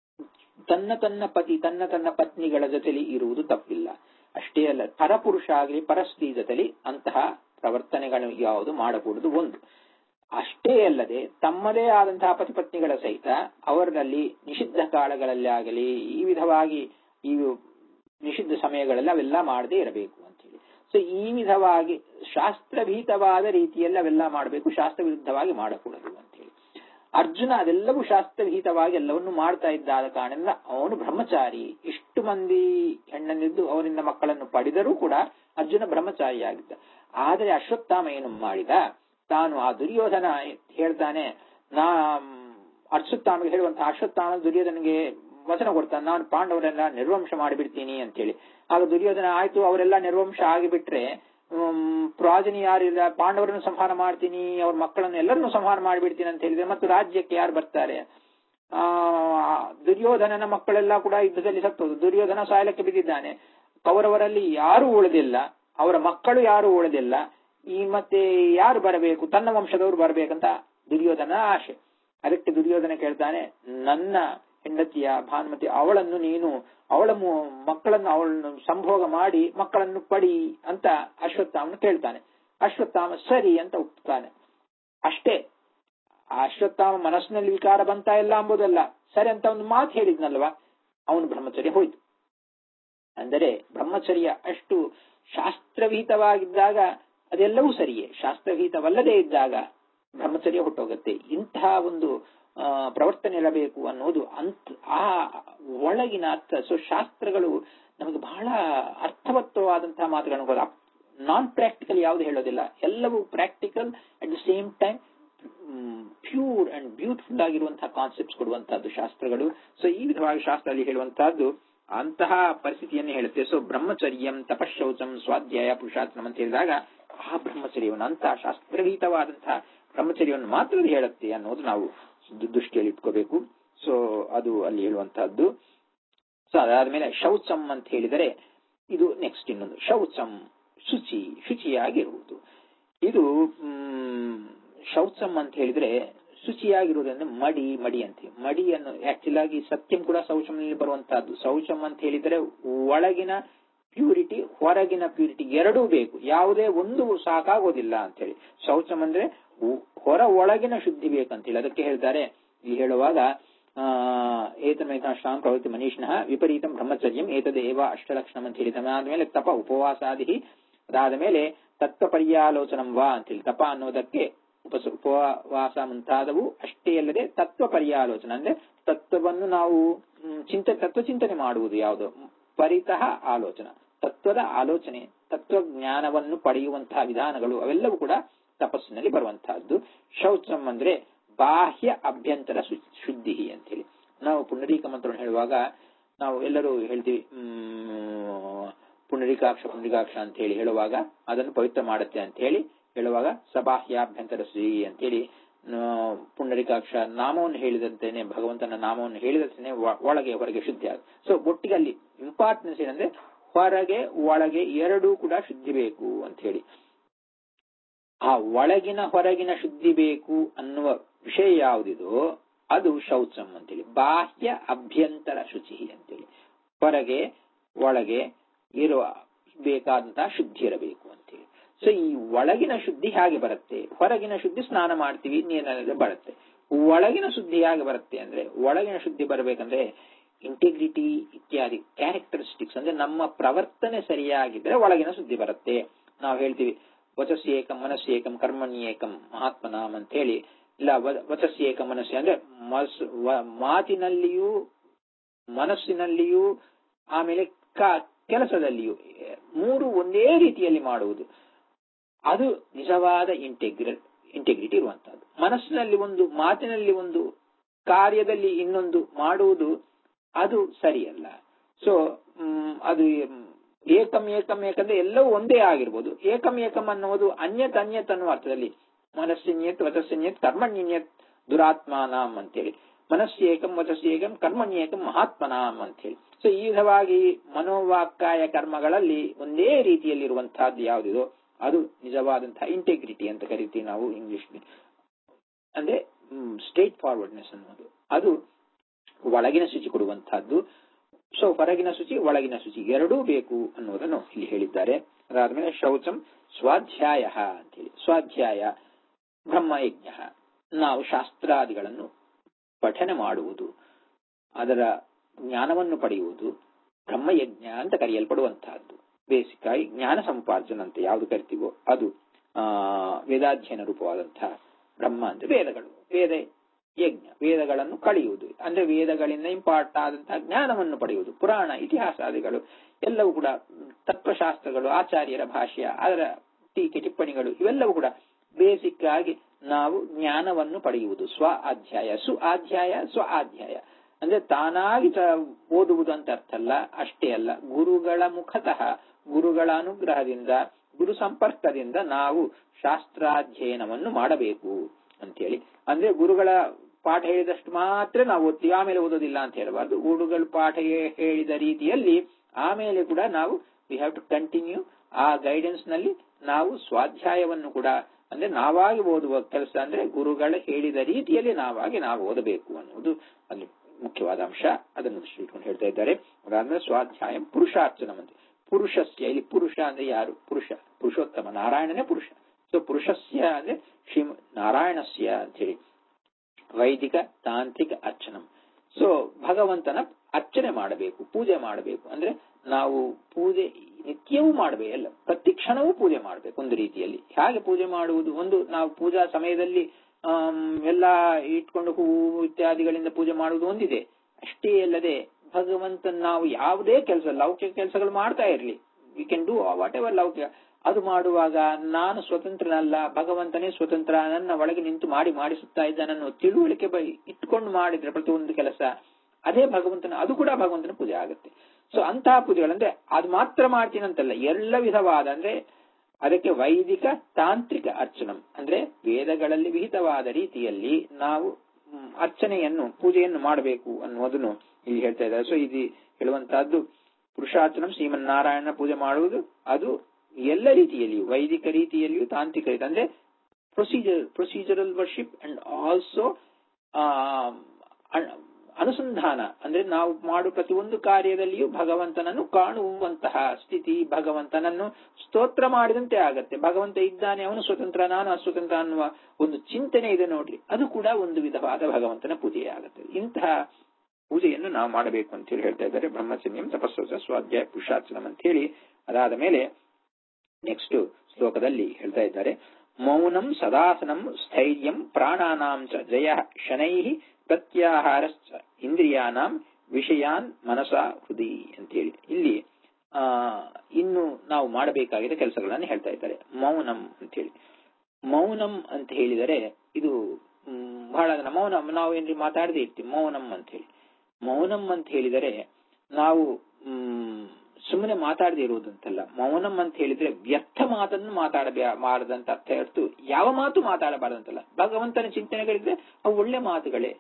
ತನ್ನ ತನ್ನ ಪತಿ ತನ್ನ ತನ್ನ ಪತ್ನಿಗಳ ಜೊತೆಲಿ ಇರುವುದು ತಪ್ಪಿಲ್ಲ ಅಷ್ಟೇ ಅಲ್ಲ ಪರಪುರುಷ ಆಗಲಿ ಪರಸ್ತ್ರೀ ಜೊತೆಲಿ ಅಂತಹ ಪ್ರವರ್ತನೆಗಳು ಯಾವುದು ಮಾಡಕೂಡದು ಒಂದು ಅಷ್ಟೇ ಅಲ್ಲದೆ ತಮ್ಮದೇ ಆದಂತಹ ಪತಿಪತ್ನಿಗಳ ಸಹಿತ ಅವರಲ್ಲಿ ನಿಷಿದ್ಧ ಕಾಲಗಳಲ್ಲಿ ಆಗಲಿ ಈ ವಿಧವಾಗಿ ಈ ನಿಷಿದ್ಧ ಸಮಯಗಳಲ್ಲಿ ಅವೆಲ್ಲ ಮಾಡದೇ ಇರಬೇಕು ಅಂತ ಹೇಳಿ ಸೊ ಈ ವಿಧವಾಗಿ ಶಾಸ್ತ್ರಭೀತವಾದ ರೀತಿಯಲ್ಲಿ ಅವೆಲ್ಲ ಮಾಡಬೇಕು ಶಾಸ್ತ್ರ ವಿರುದ್ಧವಾಗಿ ಮಾಡಕೂಡದು ಅಂತ ಹೇಳಿ ಅರ್ಜುನ ಅದೆಲ್ಲವೂ ಶಾಸ್ತ್ರವಿಹಿತವಾಗಿ ಎಲ್ಲವನ್ನು ಮಾಡ್ತಾ ಇದ್ದಾದ ಕಾರಣದಿಂದ ಅವನು ಬ್ರಹ್ಮಚಾರಿ ಇಷ್ಟು ಮಂದಿ ಹೆಣ್ಣನ್ನಿದ್ದು ಅವರಿಂದ ಮಕ್ಕಳನ್ನು ಪಡೆದರೂ ಕೂಡ ಅರ್ಜುನ ಬ್ರಹ್ಮಚಾರಿಯಾಗಿದ್ದ ಆದರೆ ಅಶ್ವತ್ಥಾಮ ಏನು ಮಾಡಿದ ತಾನು ಆ ದುರ್ಯೋಧನ ಹೇಳ್ತಾನೆ ನಾ ಅಶ್ವತ್ಥಾಮಿಗೆ ಹೇಳುವಂತಹ ಅಶ್ವತ್ಥಾಮ ದುರ್ಯೋಧನಿಗೆ ವಚನ ಕೊಡ್ತಾನೆ ನಾನು ಪಾಂಡವರೆಲ್ಲ ನಿರ್ವಂಶ ಮಾಡಿಬಿಡ್ತೀನಿ ಅಂತ ಹೇಳಿ ಆಗ ದುರ್ಯೋಧನ ಆಯ್ತು ಅವರೆಲ್ಲ ನಿರ್ವಂಶ ಆಗಿಬಿಟ್ರೆ ಹ್ಮ್, ಪ್ರಾಜನಿ ಯಾರಿಲ್ಲ ಪಾಂಡವರನ್ನು ಸಂಹಾರ ಮಾಡ್ತೀನಿ ಅವ್ರ ಮಕ್ಕಳನ್ನು ಎಲ್ಲರನ್ನು ಸಂಹಾರ ಮಾಡಿಬಿಡ್ತೀನಿ ಅಂತ ಹೇಳಿದ್ರೆ ಮತ್ತು ರಾಜ್ಯಕ್ಕೆ ಯಾರು ಬರ್ತಾರೆ ಆ ದುರ್ಯೋಧನನ ಮಕ್ಕಳೆಲ್ಲ ಕೂಡ ಯುದ್ಧದಲ್ಲಿ ಸತ್ತೋದು ದುರ್ಯೋಧನ ಸಾಯಲಕ್ಕೆ ಬಿದ್ದಿದ್ದಾನೆ ಕೌರವರಲ್ಲಿ ಯಾರು ಉಳಿದಿಲ್ಲ ಅವರ ಮಕ್ಕಳು ಯಾರು ಉಳಿದಿಲ್ಲ ಈ ಮತ್ತೆ ಯಾರು ಬರಬೇಕು ತನ್ನ ವಂಶದವರು ಬರಬೇಕಂತ ದುರ್ಯೋಧನ ಆಶೆ ಅದಕ್ಕೆ ದುರ್ಯೋಧನ ಕೇಳ್ತಾನೆ ನನ್ನ ಹೆಂಡತಿಯ ಭಾನುಮತಿ ಅವಳನ್ನು ನೀನು ಅವಳ ಮು- ಮಕ್ಕಳನ್ನು ಅವಳನ್ನು ಸಂಭೋಗ ಮಾಡಿ ಮಕ್ಕಳನ್ನು ಪಡಿ ಅಂತ ಅಶ್ವತ್ಥಾಮನು ಕೇಳ್ತಾನೆ ಅಶ್ವತ್ಥಾಮ ಸರಿ ಅಂತ ಒಪ್ತಾನೆ ಅಷ್ಟೇ ಆ ಅಶ್ವತ್ಥಾಮ ಮನಸ್ಸಿನಲ್ಲಿ ವಿಕಾರ ಬಂತಾ ಇಲ್ಲ ಎಂಬುದಲ್ಲ ಸರಿ ಅಂತ ಒಂದು ಮಾತು ಹೇಳಿದ್ನಲ್ವಾ ಅವನು ಬ್ರಹ್ಮಚರ್ಯ ಹೋಯ್ತು ಅಂದರೆ ಬ್ರಹ್ಮಚರ್ಯ ಅಷ್ಟು ಶಾಸ್ತ್ರವಿಹಿತವಾಗಿದ್ದಾಗ ಅದೆಲ್ಲವೂ ಸರಿಯೇ ಶಾಸ್ತ್ರವಿಹಿತವಲ್ಲದೆ ಇದ್ದಾಗ ಬ್ರಹ್ಮಚರ್ಯ ಹುಟ್ಟೋಗುತ್ತೆ ಇಂತಹ ಒಂದು ಆ, ಪ್ರವರ್ತನೆ ಇರಬೇಕು ಅನ್ನೋದು ಅಂತ ಆ ಒಳಗಿನ ಅರ್ಥ ಸೊ ಶಾಸ್ತ್ರಗಳು ನಮಗೆ ಬಹಳ ಅರ್ಥವತ್ತವಾದಂತಹ ಮಾತುಗಳನ್ನು ನಾನ್ ಪ್ರಾಕ್ಟಿಕಲ್ ಯಾವುದು ಹೇಳೋದಿಲ್ಲ ಎಲ್ಲವೂ practical at the same time pure and beautiful ಆಗಿರುವಂತಹ ಕಾನ್ಸೆಪ್ಟ್ಸ್ ಕೊಡುವಂತಹದ್ದು ಶಾಸ್ತ್ರಗಳು ಸೊ ಈ ವಿಧವಾಗಿ ಶಾಸ್ತ್ರದಲ್ಲಿ ಹೇಳುವಂತಹದ್ದು ಅಂತಹ ಪರಿಸ್ಥಿತಿಯನ್ನು ಹೇಳುತ್ತೆ ಸೊ ಬ್ರಹ್ಮಚರ್ಯಂ ತಪಶೌಚಂ ಸ್ವಾಧ್ಯಾಯ ಪುರುಷಾರ್ಥನಂ ಅಂತ ಹೇಳಿದಾಗ ಆ ಬ್ರಹ್ಮಚರ್ಯವನ್ನು ಅಂತಹ ಶಾಸ್ತ್ರಗೀತವಾದಂತಹ ಬ್ರಹ್ಮಚರ್ಯವನ್ನು ಮಾತ್ರ ಅದು ಹೇಳುತ್ತೆ ಅನ್ನೋದು ನಾವು ದು- ದೃಷ್ಟಿಯಲ್ಲಿ ಇಟ್ಕೋಬೇಕು ಸೊ ಅದು ಅಲ್ಲಿ ಹೇಳುವಂತಹದ್ದು ಸೊ ಅದಾದ್ಮೇಲೆ ಶೌಚಂ ಅಂತ ಹೇಳಿದರೆ ಇದು ನೆಕ್ಸ್ಟ್ ಇನ್ನೊಂದು ಶೌಚಂ ಶುಚಿ ಶುಚಿಯಾಗಿರುವುದು ಇದು ಮ್, ಶೌಚಂ ಅಂತ ಹೇಳಿದ್ರೆ ಶುಚಿಯಾಗಿರುವುದನ್ನು ಮಡಿ ಮಡಿ ಅಂತ ಮಡಿಯನ್ನು ಆಕ್ಚುಲ್ ಆಗಿ ಸತ್ಯಂ ಕೂಡ ಶೌಚಂನಲ್ಲಿ ಬರುವಂತಹದ್ದು ಶೌಚಂ ಅಂತ ಹೇಳಿದ್ರೆ ಒಳಗಿನ ಪ್ಯೂರಿಟಿ ಹೊರಗಿನ ಪ್ಯೂರಿಟಿ ಎರಡೂ ಬೇಕು ಯಾವುದೇ ಒಂದು ಸಾಕಾಗೋದಿಲ್ಲ ಅಂತ ಹೇಳಿ ಶೌಚಂ ಅಂದ್ರೆ ಉ- ಹೊರ ಒಳಗಿನ ಶುದ್ಧಿ ಬೇಕಂತ ಹೇಳಿ ಅದಕ್ಕೆ ಹೇಳ್ತಾರೆ ಇಲ್ಲಿ ಹೇಳುವಾಗ ಏತನ್ಮೈತಾಶ್ರಾಂ ಪ್ರವೃತ್ತಿ ಮನೀಷಿನಃ ವಿಪರೀತಂ ಬ್ರಹ್ಮಚರ್ಯಂ ಏತದೇವ ಅಷ್ಟಲಕ್ಷಣಂ ಅಂತ ಹೇಳಿ ಅದಾದ ತಪ ಉಪವಾಸಾದಿ ಅದಾದ ಮೇಲೆ ತತ್ವ ಪರ್ಯಾಲೋಚನಂ ವಾ ಅಂತೇಳಿ ತಪ ಅನ್ನೋದಕ್ಕೆ ಉಪಸ ಉಪವಾಸ ಮುಂತಾದವು ಅಷ್ಟೇ ಅಲ್ಲದೆ ತತ್ವ ಪರ್ಯಾಲೋಚನೆ ಅಂದ್ರೆ ತತ್ವವನ್ನು ನಾವು ಮ್, ಚಿಂತೆ ತತ್ವ ಚಿಂತನೆ ಮಾಡುವುದು ಯಾವುದು ಪರಿತಃ ಆಲೋಚನ ತತ್ವದ ಆಲೋಚನೆ ತತ್ವಜ್ಞಾನವನ್ನು ಪಡೆಯುವಂತಹ ವಿಧಾನಗಳು ಅವೆಲ್ಲವೂ ಕೂಡ ತಪಸ್ಸಿನಲ್ಲಿ ಬರುವಂತಹದ್ದು ಶೌಚಂ ಅಂದ್ರೆ ಬಾಹ್ಯ ಅಭ್ಯಂತರ ಶು- ಶುದ್ಧಿ ಅಂತೇಳಿ ನಾವು ಪುಂಡರೀಕ ಮಂತ್ರವನ್ನು ಹೇಳುವಾಗ ನಾವು ಎಲ್ಲರೂ ಹೇಳ್ತೀವಿ ಹ್ಮ್, ಪುಂಡರೀಕಾಕ್ಷ ಪುಂಡರೀಕಾಕ್ಷ ಅಂತ ಹೇಳಿ ಹೇಳುವಾಗ ಅದನ್ನು ಪವಿತ್ರ ಮಾಡುತ್ತೆ ಅಂತ ಹೇಳಿ ಹೇಳುವಾಗ ಸಬಾಹ್ಯಾಭ್ಯಂತರ ಶ್ರೀ ಅಂತೇಳಿ ಆ, ಪುಂಡರೀಕಾಕ್ಷ ನಾಮವನ್ನು ಹೇಳಿದಂತೆನೆ ಭಗವಂತನ ನಾಮವನ್ನು ಹೇಳಿದಂತೆನೆ ಒ- ಒಳಗೆ ಹೊರಗೆ ಶುದ್ಧಿ ಆಗ ಸೊ ಒಟ್ಟಿಗೆ ಅಲ್ಲಿ ಇಂಪಾರ್ಟೆನ್ಸ್ ಏನಂದ್ರೆ ಹೊರಗೆ ಒಳಗೆ ಎರಡೂ ಕೂಡ ಶುದ್ಧಿ ಬೇಕು ಅಂತ ಹೇಳಿ ಆ ಒಳಗಿನ ಹೊರಗಿನ ಶುದ್ಧಿ ಬೇಕು ಅನ್ನುವ ವಿಷಯ ಯಾವುದಿದೋ ಅದು ಶೌಚಂ ಅಂತೇಳಿ ಬಾಹ್ಯ ಅಭ್ಯಂತರ ಶುಚಿ ಅಂತೇಳಿ ಹೊರಗೆ ಒಳಗೆ ಇರುವ ಬೇಕಾದಂತಹ ಶುದ್ಧಿ ಇರಬೇಕು ಅಂತೇಳಿ ಸೊ ಈ ಒಳಗಿನ ಶುದ್ಧಿ ಹೇಗೆ ಬರುತ್ತೆ ಹೊರಗಿನ ಶುದ್ಧಿ ಸ್ನಾನ ಮಾಡ್ತೀವಿ ನೀರಿನಲ್ಲಿ ಬರುತ್ತೆ ಒಳಗಿನ ಶುದ್ಧಿ ಹೇಗೆ ಬರುತ್ತೆ ಅಂದ್ರೆ ಒಳಗಿನ ಶುದ್ಧಿ ಬರಬೇಕಂದ್ರೆ ಇಂಟಿಗ್ರಿಟಿ ಇತ್ಯಾದಿ ಕ್ಯಾರೆಕ್ಟರಿಸ್ಟಿಕ್ಸ್ ಅಂದ್ರೆ ನಮ್ಮ ಪ್ರವರ್ತನೆ ಸರಿಯಾಗಿದ್ರೆ ಒಳಗಿನ ಶುದ್ಧಿ ಬರುತ್ತೆ ನಾವು ಹೇಳ್ತೀವಿ ವಚಸ್ಸಿ ಏಕಂ ಮನಸ್ಸಿ ಏಕಂ ಕರ್ಮಣಿ ಏಕಂ ಮಹಾತ್ಮನಾಮ್ ಅಂತ ಹೇಳಿ ಇಲ್ಲ ವ- ವಚಸ್ಸಿ ಏಕಂ ಮನಸ್ಸಿ ಅಂದ್ರೆ ಮಸ್ ವ- ಮಾತಿನಲ್ಲಿಯೂ ಮನಸ್ಸಿನಲ್ಲಿಯೂ ಆಮೇಲೆ ಕ- ಕೆಲಸದಲ್ಲಿಯೂ ಎ, ಮೂರು ಒಂದೇ ರೀತಿಯಲ್ಲಿ ಮಾಡುವುದು ಅದು ನಿಜವಾದ ಇಂಟೆಗ್ರ ಇಂಟೆಗ್ರಿಟಿ ಇರುವಂತಹದ್ದು ಮನಸ್ಸಿನಲ್ಲಿ ಒಂದು ಮಾತಿನಲ್ಲಿ ಒಂದು ಕಾರ್ಯದಲ್ಲಿ ಇನ್ನೊಂದು ಮಾಡುವುದು ಅದು ಸರಿಯಲ್ಲ ಸೊ ಅದು ಮ್, ಏಕಂ ಏಕಂ ಏಕಂದ್ರೆ ಎಲ್ಲವೂ ಒಂದೇ ಆಗಿರ್ಬೋದು ಏಕಂ ಏಕಂ ಅನ್ನುವುದು ಅನ್ಯತ್ ಅನ್ಯತ್ ಅನ್ನುವ ಅರ್ಥದಲ್ಲಿ ಮನಸ್ಸಿನ್ಯತ್ ವಚಸ್ಸಿನ್ಯತ್ ಕರ್ಮಣ್ಯನ್ಯತ್ ದುರಾತ್ಮಾನಾಂ ಅಂತೇಳಿ ಮನಸ್ಸು ಏಕಂ ವಚಸ್ಸು ಏಕಂ ಕರ್ಮಣ್ಯ ಏಕಂ ಮಹಾತ್ಮನಾಂ ಅಂತೇಳಿ ಸೊ ಈ ವಿಧವಾಗಿ ಮನೋವಾಕ್ಕಾಯ ಕರ್ಮಗಳಲ್ಲಿ ಒಂದೇ ರೀತಿಯಲ್ಲಿರುವಂತಹದ್ದು ಯಾವುದಿದೋ ಅದು ನಿಜವಾದಂತಹ ಇಂಟೆಗ್ರಿಟಿ ಅಂತ ಕರಿತೀವಿ ನಾವು ಇಂಗ್ಲಿಷ್ ಅಂದ್ರೆ ಸ್ಟ್ರೇಟ್ ಫಾರ್ವರ್ಡ್ನೆಸ್ ಅನ್ನೋದು ಅದು ಒಳಗಿನ ಶುಚಿ ಕೊಡುವಂತಹದ್ದು ಸೊ ಹೊರಗಿನ ಶುಚಿ ಒಳಗಿನ ಶುಚಿ ಎರಡೂ ಬೇಕು ಅನ್ನೋದನ್ನು ಇಲ್ಲಿ ಹೇಳಿದ್ದಾರೆ ಅದಾದ್ಮೇಲೆ ಶೌಚಂ ಸ್ವಾಧ್ಯಾಯ ಅಂತೇಳಿ ಸ್ವಾಧ್ಯಾಯ ಬ್ರಹ್ಮಯಜ್ಞ ನಾವು ಶಾಸ್ತ್ರಾದಿಗಳನ್ನು ಪಠನೆ ಮಾಡುವುದು ಅದರ ಜ್ಞಾನವನ್ನು ಪಡೆಯುವುದು ಬ್ರಹ್ಮಯಜ್ಞ ಅಂತ ಕರೆಯಲ್ಪಡುವಂತಹದ್ದು ಬೇಸಿಕ್ ಆಗಿ ಜ್ಞಾನ ಸಂಪಾರ್ಜನ ಅಂತ ಯಾವುದು ಕರಿತೀವೋ ಅದು ಆ ವೇದಾಧ್ಯಯನ ರೂಪವಾದಂತಹ ಬ್ರಹ್ಮ ಅಂದ್ರೆ ವೇದಗಳು ವೇದ ಯಜ್ಞ ವೇದಗಳನ್ನು ಕಳೆಯುವುದು ಅಂದ್ರೆ ವೇದಗಳಿಂದ ಇಂಪಾರ್ಟ್ ಆದಂತಹ ಜ್ಞಾನವನ್ನು ಪಡೆಯುವುದು ಪುರಾಣ ಇತಿಹಾಸಾದಿಗಳು ಎಲ್ಲವೂ ಕೂಡ ತತ್ವಶಾಸ್ತ್ರಗಳು ಆಚಾರ್ಯರ ಭಾಷ್ಯ ಅದರ ಟೀಕೆ ಟಿಪ್ಪಣಿಗಳು ಇವೆಲ್ಲವೂ ಕೂಡ ಬೇಸಿಕ್ ಆಗಿ ನಾವು ಜ್ಞಾನವನ್ನು ಪಡೆಯುವುದು ಸ್ವ ಅಧ್ಯಾಯ ಸು ಅಧ್ಯಾಯ ಸ್ವ ಅಧ್ಯಾಯ ಅಂದ್ರೆ ತಾನಾಗಿ ತ- ಓದುವುದು ಅಂತ ಅರ್ಥ ಅಲ್ಲ ಅಷ್ಟೇ ಅಲ್ಲ ಗುರುಗಳ ಮುಖತಃ ಗುರುಗಳ ಅನುಗ್ರಹದಿಂದ ಗುರು ಸಂಪರ್ಕದಿಂದ ನಾವು ಶಾಸ್ತ್ರಾಧ್ಯಯನವನ್ನು ಮಾಡಬೇಕು ಅಂತೇಳಿ ಅಂದ್ರೆ ಗುರುಗಳ ಪಾಠ ಹೇಳಿದಷ್ಟು ಮಾತ್ರ ನಾವು ಓದ್ತೀವಿ ಆಮೇಲೆ ಓದೋದಿಲ್ಲ ಅಂತ ಹೇಳಬಾರ್ದು ಗುರುಗಳು ಪಾಠ ಹೇ- ಹೇಳಿದ ರೀತಿಯಲ್ಲಿ ಆಮೇಲೆ ಕೂಡ ನಾವು ವಿ ಹ್ಯಾವ್ ಟು ಕಂಟಿನ್ಯೂ ಆ ಗೈಡೆನ್ಸ್ ನಲ್ಲಿ ನಾವು ಸ್ವಾಧ್ಯಾಯವನ್ನು ಕೂಡ ಅಂದ್ರೆ ನಾವಾಗಿ ಓದುವ ಕೆಲಸ ಅಂದ್ರೆ ಗುರುಗಳು ಹೇಳಿದ ರೀತಿಯಲ್ಲಿ ನಾವಾಗಿ ನಾವು ಓದಬೇಕು ಅನ್ನುವುದು ಅಲ್ಲಿ ಮುಖ್ಯವಾದ ಅಂಶ ಅದನ್ನು ಶ್ರೀಕೊಂಡು ಹೇಳ್ತಾ ಇದ್ದಾರೆ ಅದಾದ್ಮೇಲೆ ಸ್ವಾಧ್ಯಾಯ ಪುರುಷಾರ್ಚನ ಅಂತ ಪುರುಷಸ್ಯ ಇಲ್ಲಿ ಪುರುಷ ಅಂದ್ರೆ ಯಾರು ಪುರುಷ ಪುರುಷೋತ್ತಮ ನಾರಾಯಣನೇ ಪುರುಷ ಸೊ ಪುರುಷಸ್ಯ ಅಂದ್ರೆ ಶ್ರೀ ನಾರಾಯಣಸ್ಯ ಅಂತ ಹೇಳಿ ವೈದಿಕ ತಾಂತ್ರಿಕ ಅರ್ಚನಂ ಸೊ ಭಗವಂತನ ಅರ್ಚನೆ ಮಾಡಬೇಕು ಪೂಜೆ ಮಾಡಬೇಕು ಅಂದ್ರೆ ನಾವು ಪೂಜೆ ನಿತ್ಯವೂ ಮಾಡಬೇಕು ಎಲ್ಲ ಪ್ರತಿ ಕ್ಷಣವೂ ಪೂಜೆ ಮಾಡಬೇಕು ಒಂದು ರೀತಿಯಲ್ಲಿ ಹೇಗೆ ಪೂಜೆ ಮಾಡುವುದು ಒಂದು ನಾವು ಪೂಜಾ ಸಮಯದಲ್ಲಿ ಆಮ್, ಎಲ್ಲ ಇಟ್ಕೊಂಡು ಹೂವು ಇತ್ಯಾದಿಗಳಿಂದ ಪೂಜೆ ಮಾಡುವುದು ಒಂದಿದೆ ಅಷ್ಟೇ ಅಲ್ಲದೆ ಭಗವಂತನ ನಾವು ಯಾವುದೇ ಕೆಲಸ ಲೌಕಿಕ ಕೆಲಸಗಳು ಮಾಡ್ತಾ ಇರ್ಲಿ we can do whatever ಲೌಕಿಕ ಅದು ಮಾಡುವಾಗ ನಾನು ಸ್ವತಂತ್ರನಲ್ಲ ಭಗವಂತನೇ ಸ್ವತಂತ್ರ ನನ್ನ ಒಳಗೆ ನಿಂತು ಮಾಡಿ ಮಾಡಿಸುತ್ತಾ ಇದ್ದಾನನ್ನು ತಿಳುವಳಿಕೆ ಬೈ ಇಟ್ಕೊಂಡು ಮಾಡಿದ್ರೆ ಪ್ರತಿಯೊಂದು ಕೆಲಸ ಅದೇ ಭಗವಂತನ ಅದು ಕೂಡ ಭಗವಂತನ ಪೂಜೆ ಆಗುತ್ತೆ ಸೊ ಅಂತಹ ಪೂಜೆಗಳಂದ್ರೆ ಅದು ಮಾತ್ರ ಮಾಡ್ತೀನಂತಲ್ಲ ಎಲ್ಲ ವಿಧವಾದ ಅಂದ್ರೆ ಅದಕ್ಕೆ ವೈದಿಕ ತಾಂತ್ರಿಕ ಅರ್ಚನಂ ಅಂದ್ರೆ ವೇದಗಳಲ್ಲಿ ವಿಹಿತವಾದ ರೀತಿಯಲ್ಲಿ ನಾವು ಮ್, ಅರ್ಚನೆಯನ್ನು ಪೂಜೆಯನ್ನು ಮಾಡಬೇಕು ಅನ್ನೋದನ್ನು ಇಲ್ಲಿ ಹೇಳ್ತಾ ಇದ್ದಾರೆ ಸೊ ಇದು ಹೇಳುವಂತಹದ್ದು ಪುರುಷಾರ್ಚನಂ ಶ್ರೀಮನ್ನಾರಾಯಣ ಪೂಜೆ ಮಾಡುವುದು ಅದು ಎಲ್ಲ ರೀತಿಯಲ್ಲಿಯೂ ವೈದಿಕ ರೀತಿಯಲ್ಲಿಯೂ ತಾಂತ್ರಿಕ ರೀತಿ ಅಂದ್ರೆ procedure procedural worship and also ಅನುಸಂಧಾನ ಅಂದ್ರೆ ನಾವು ಮಾಡುವ ಪ್ರತಿಯೊಂದು ಕಾರ್ಯದಲ್ಲಿಯೂ ಭಗವಂತನನ್ನು ಕಾಣುವಂತಹ ಸ್ಥಿತಿ ಭಗವಂತನನ್ನು ಸ್ತೋತ್ರ ಮಾಡಿದಂತೆ ಆಗತ್ತೆ ಭಗವಂತ ಇದ್ದಾನೆ ಅವನು ಸ್ವತಂತ್ರ ನಾನು ಅಸ್ವತಂತ್ರ ಅನ್ನುವ ಒಂದು ಚಿಂತನೆ ಇದೆ ನೋಡ್ರಿ ಅದು ಕೂಡ ಒಂದು ವಿಧವಾದ ಭಗವಂತನ ಪೂಜೆಯೇ ಆಗುತ್ತೆ ಇಂತಹ ಪೂಜೆಯನ್ನು ನಾವು ಮಾಡಬೇಕು ಅಂತ ಹೇಳಿ ಹೇಳ್ತಾ ಇದ್ದಾರೆ ಬ್ರಹ್ಮಚರ್ಯಂ ತಪಸ್ಸು ಸ್ವಾಧ್ಯಾಯ ಪುರುಷಾರ್ಚನಂ ಅಂತ ಹೇಳಿ ಅದಾದ ಮೇಲೆ ನೆಕ್ಸ್ಟ್ ಶ್ಲೋಕದಲ್ಲಿ ಹೇಳ್ತಾ ಇದ್ದಾರೆ ಮೌನಂ ಸದಾಸನಂ ಸ್ಥೈರ್ಯಂ ಪ್ರಾಣಾನಾಂ ಚ ಜಯ ಶನೈ ಪ್ರತ್ಯಾಹಾರಶ್ಚ ಇಂದ್ರಿಯಾನಾಂ ವಿಷಯಾನ್ ಮನಸ ಹೃದಯ ಅಂತೇಳಿ ಇಲ್ಲಿ ಆ ಇನ್ನು ನಾವು ಮಾಡಬೇಕಾಗಿದ್ದ ಕೆಲಸಗಳನ್ನು ಹೇಳ್ತಾ ಇದ್ದಾರೆ ಮೌನಂ ಅಂತೇಳಿ ಮೌನಂ ಅಂತ ಹೇಳಿದರೆ ಇದು ಮ್, ಬಹಳ ಜನ ಮೌನಂ ನಾವು ಏನ್ರಿ ಮಾತಾಡದೇ ಇರ್ತೀವಿ ಮೌನಂ ಅಂತ ಹೇಳಿ ಮೌನಂ ಅಂತ ಹೇಳಿದರೆ ನಾವು ಮ್, ಸುಮ್ಮನೆ ಮಾತಾಡದೇ ಇರುವುದಂತಲ್ಲ ಮೌನಂ ಅಂತ ಹೇಳಿದ್ರೆ ವ್ಯರ್ಥ ಮಾತನ್ನು ಮಾತಾಡಬೇ ಮಾಡದಂತ ಅರ್ಥ ಹೊರತು ಯಾವ ಮಾತು ಮಾತಾಡಬಾರದಂತಲ್ಲ ಭಗವಂತನ ಚಿಂತನೆಗಳಿದ್ರೆ ಅವು ಒಳ್ಳೆ ಮಾತುಗಳೇ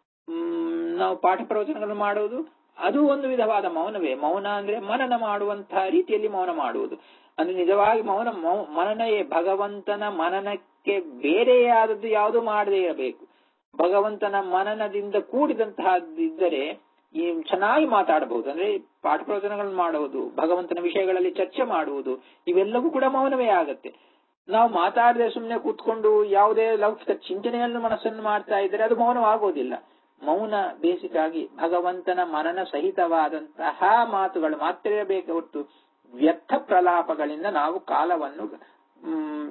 ಹ್ಮ್ ನಾವು ಪಾಠ ಪ್ರವಚನಗಳನ್ನು ಮಾಡುವುದು ಅದು ಒಂದು ವಿಧವಾದ ಮೌನವೇ ಮೌನ ಅಂದ್ರೆ ಮನನ ಮಾಡುವಂತಹ ರೀತಿಯಲ್ಲಿ ಮೌನ ಮಾಡುವುದು ಅಂದ್ರೆ ನಿಜವಾಗಿ ಮೌನ ಮೌ- ಮನನವೇ ಭಗವಂತನ ಮನನಕ್ಕೆ ಬೇರೆಯಾದದ್ದು ಯಾವುದು ಮಾಡದೇ ಇರಬೇಕು ಭಗವಂತನ ಮನನದಿಂದ ಕೂಡಿದಂತಹದ್ದಿದ್ದರೆ ಈ ಚೆನ್ನಾಗಿ ಮಾತಾಡಬಹುದು ಅಂದ್ರೆ ಪಾಠ ಪ್ರವಚನಗಳನ್ನು ಮಾಡುವುದು ಭಗವಂತನ ವಿಷಯಗಳಲ್ಲಿ ಚರ್ಚೆ ಮಾಡುವುದು ಇವೆಲ್ಲವೂ ಕೂಡ ಮೌನವೇ ಆಗತ್ತೆ ನಾವು ಮಾತಾಡದೆ ಸುಮ್ಮನೆ ಕೂತ್ಕೊಂಡು ಯಾವುದೇ ಲೌಕಿಕ ಚಿಂತನೆಯನ್ನು ಮನಸ್ಸನ್ನು ಮಾಡ್ತಾ ಇದ್ದರೆ ಅದು ಮೌನವಾಗೋದಿಲ್ಲ ಮೌನ ಬೇಸಿಕ್ ಆಗಿ ಭಗವಂತನ ಮನನ ಸಹಿತವಾದಂತಹ ಮಾತುಗಳು ಮಾತ್ರ ಇರಬೇಕು ಹೊರತು ವ್ಯರ್ಥ ಪ್ರಲಾಪಗಳಿಂದ ನಾವು ಕಾಲವನ್ನು ಮ್,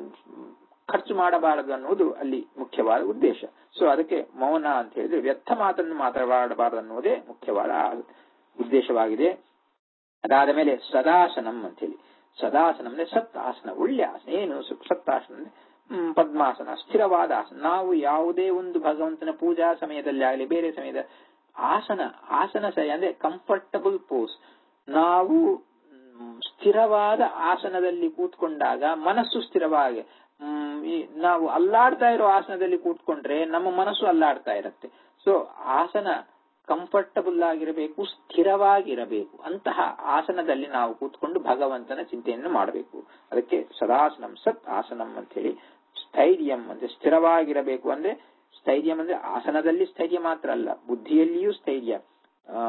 ಖರ್ಚು ಮಾಡಬಾರದು ಅನ್ನುವುದು ಅಲ್ಲಿ ಮುಖ್ಯವಾದ ಉದ್ದೇಶ ಸೊ ಅದಕ್ಕೆ ಮೌನ ಅಂತ ಹೇಳಿದ್ರೆ ವ್ಯರ್ಥ ಮಾತನ್ನು ಮಾತಾಡಬಾರದು ಅನ್ನುವುದೇ ಮುಖ್ಯವಾದ ಉದ್ದೇಶವಾಗಿದೆ ಅದಾದ ಮೇಲೆ ಸದಾಸನಂ ಅಂತ ಹೇಳಿ ಸದಾಸನ ಅಂದ್ರೆ ಸತ್ ಆಸನ ಒಳ್ಳೆ ಆಸನ ಏನು ಸು- ಸತ್ತಾಸನ ಅಂದ್ರೆ ಹ್ಮ್, ಪದ್ಮಾಸನ ಸ್ಥಿರವಾದ ಆಸನ ನಾವು ಯಾವುದೇ ಒಂದು ಭಗವಂತನ ಪೂಜಾ ಸಮಯದಲ್ಲಿ ಆಗಲಿ ಬೇರೆ ಸಮಯದ ಆಸನ ಆಸನ ಸರಿ ಅಂದ್ರೆ ಕಂಫರ್ಟಬಲ್ ಪೋಸ್ ನಾವು ಮ್, ಸ್ಥಿರವಾದ ಆಸನದಲ್ಲಿ ಕೂತ್ಕೊಂಡಾಗ ಮನಸ್ಸು ಸ್ಥಿರವಾಗಿ ಮ್, ಈ ನಾವು ಅಲ್ಲಾಡ್ತಾ ಇರೋ ಆಸನದಲ್ಲಿ ಕೂತ್ಕೊಂಡ್ರೆ ನಮ್ಮ ಮನಸ್ಸು ಅಲ್ಲಾಡ್ತಾ ಇರುತ್ತೆ ಸೊ ಆಸನ ಕಂಫರ್ಟಬಲ್ ಆಗಿರಬೇಕು ಸ್ಥಿರವಾಗಿರಬೇಕು ಅಂತಹ ಆಸನದಲ್ಲಿ ನಾವು ಕೂತ್ಕೊಂಡು ಭಗವಂತನ ಚಿಂತೆಯನ್ನು ಮಾಡಬೇಕು ಅದಕ್ಕೆ ಸದಾಸನಂ ಸತ್ ಆಸನಂ ಅಂತ ಹೇಳಿ ಸ್ಥೈರ್ಯಂ ಅಂದ್ರೆ ಸ್ಥಿರವಾಗಿರಬೇಕು ಅಂದ್ರೆ ಸ್ಥೈರ್ಯಂ ಅಂದ್ರೆ ಆಸನದಲ್ಲಿ ಸ್ಥೈರ್ಯ ಮಾತ್ರ ಅಲ್ಲ ಬುದ್ಧಿಯಲ್ಲಿಯೂ ಸ್ಥೈರ್ಯ ಆ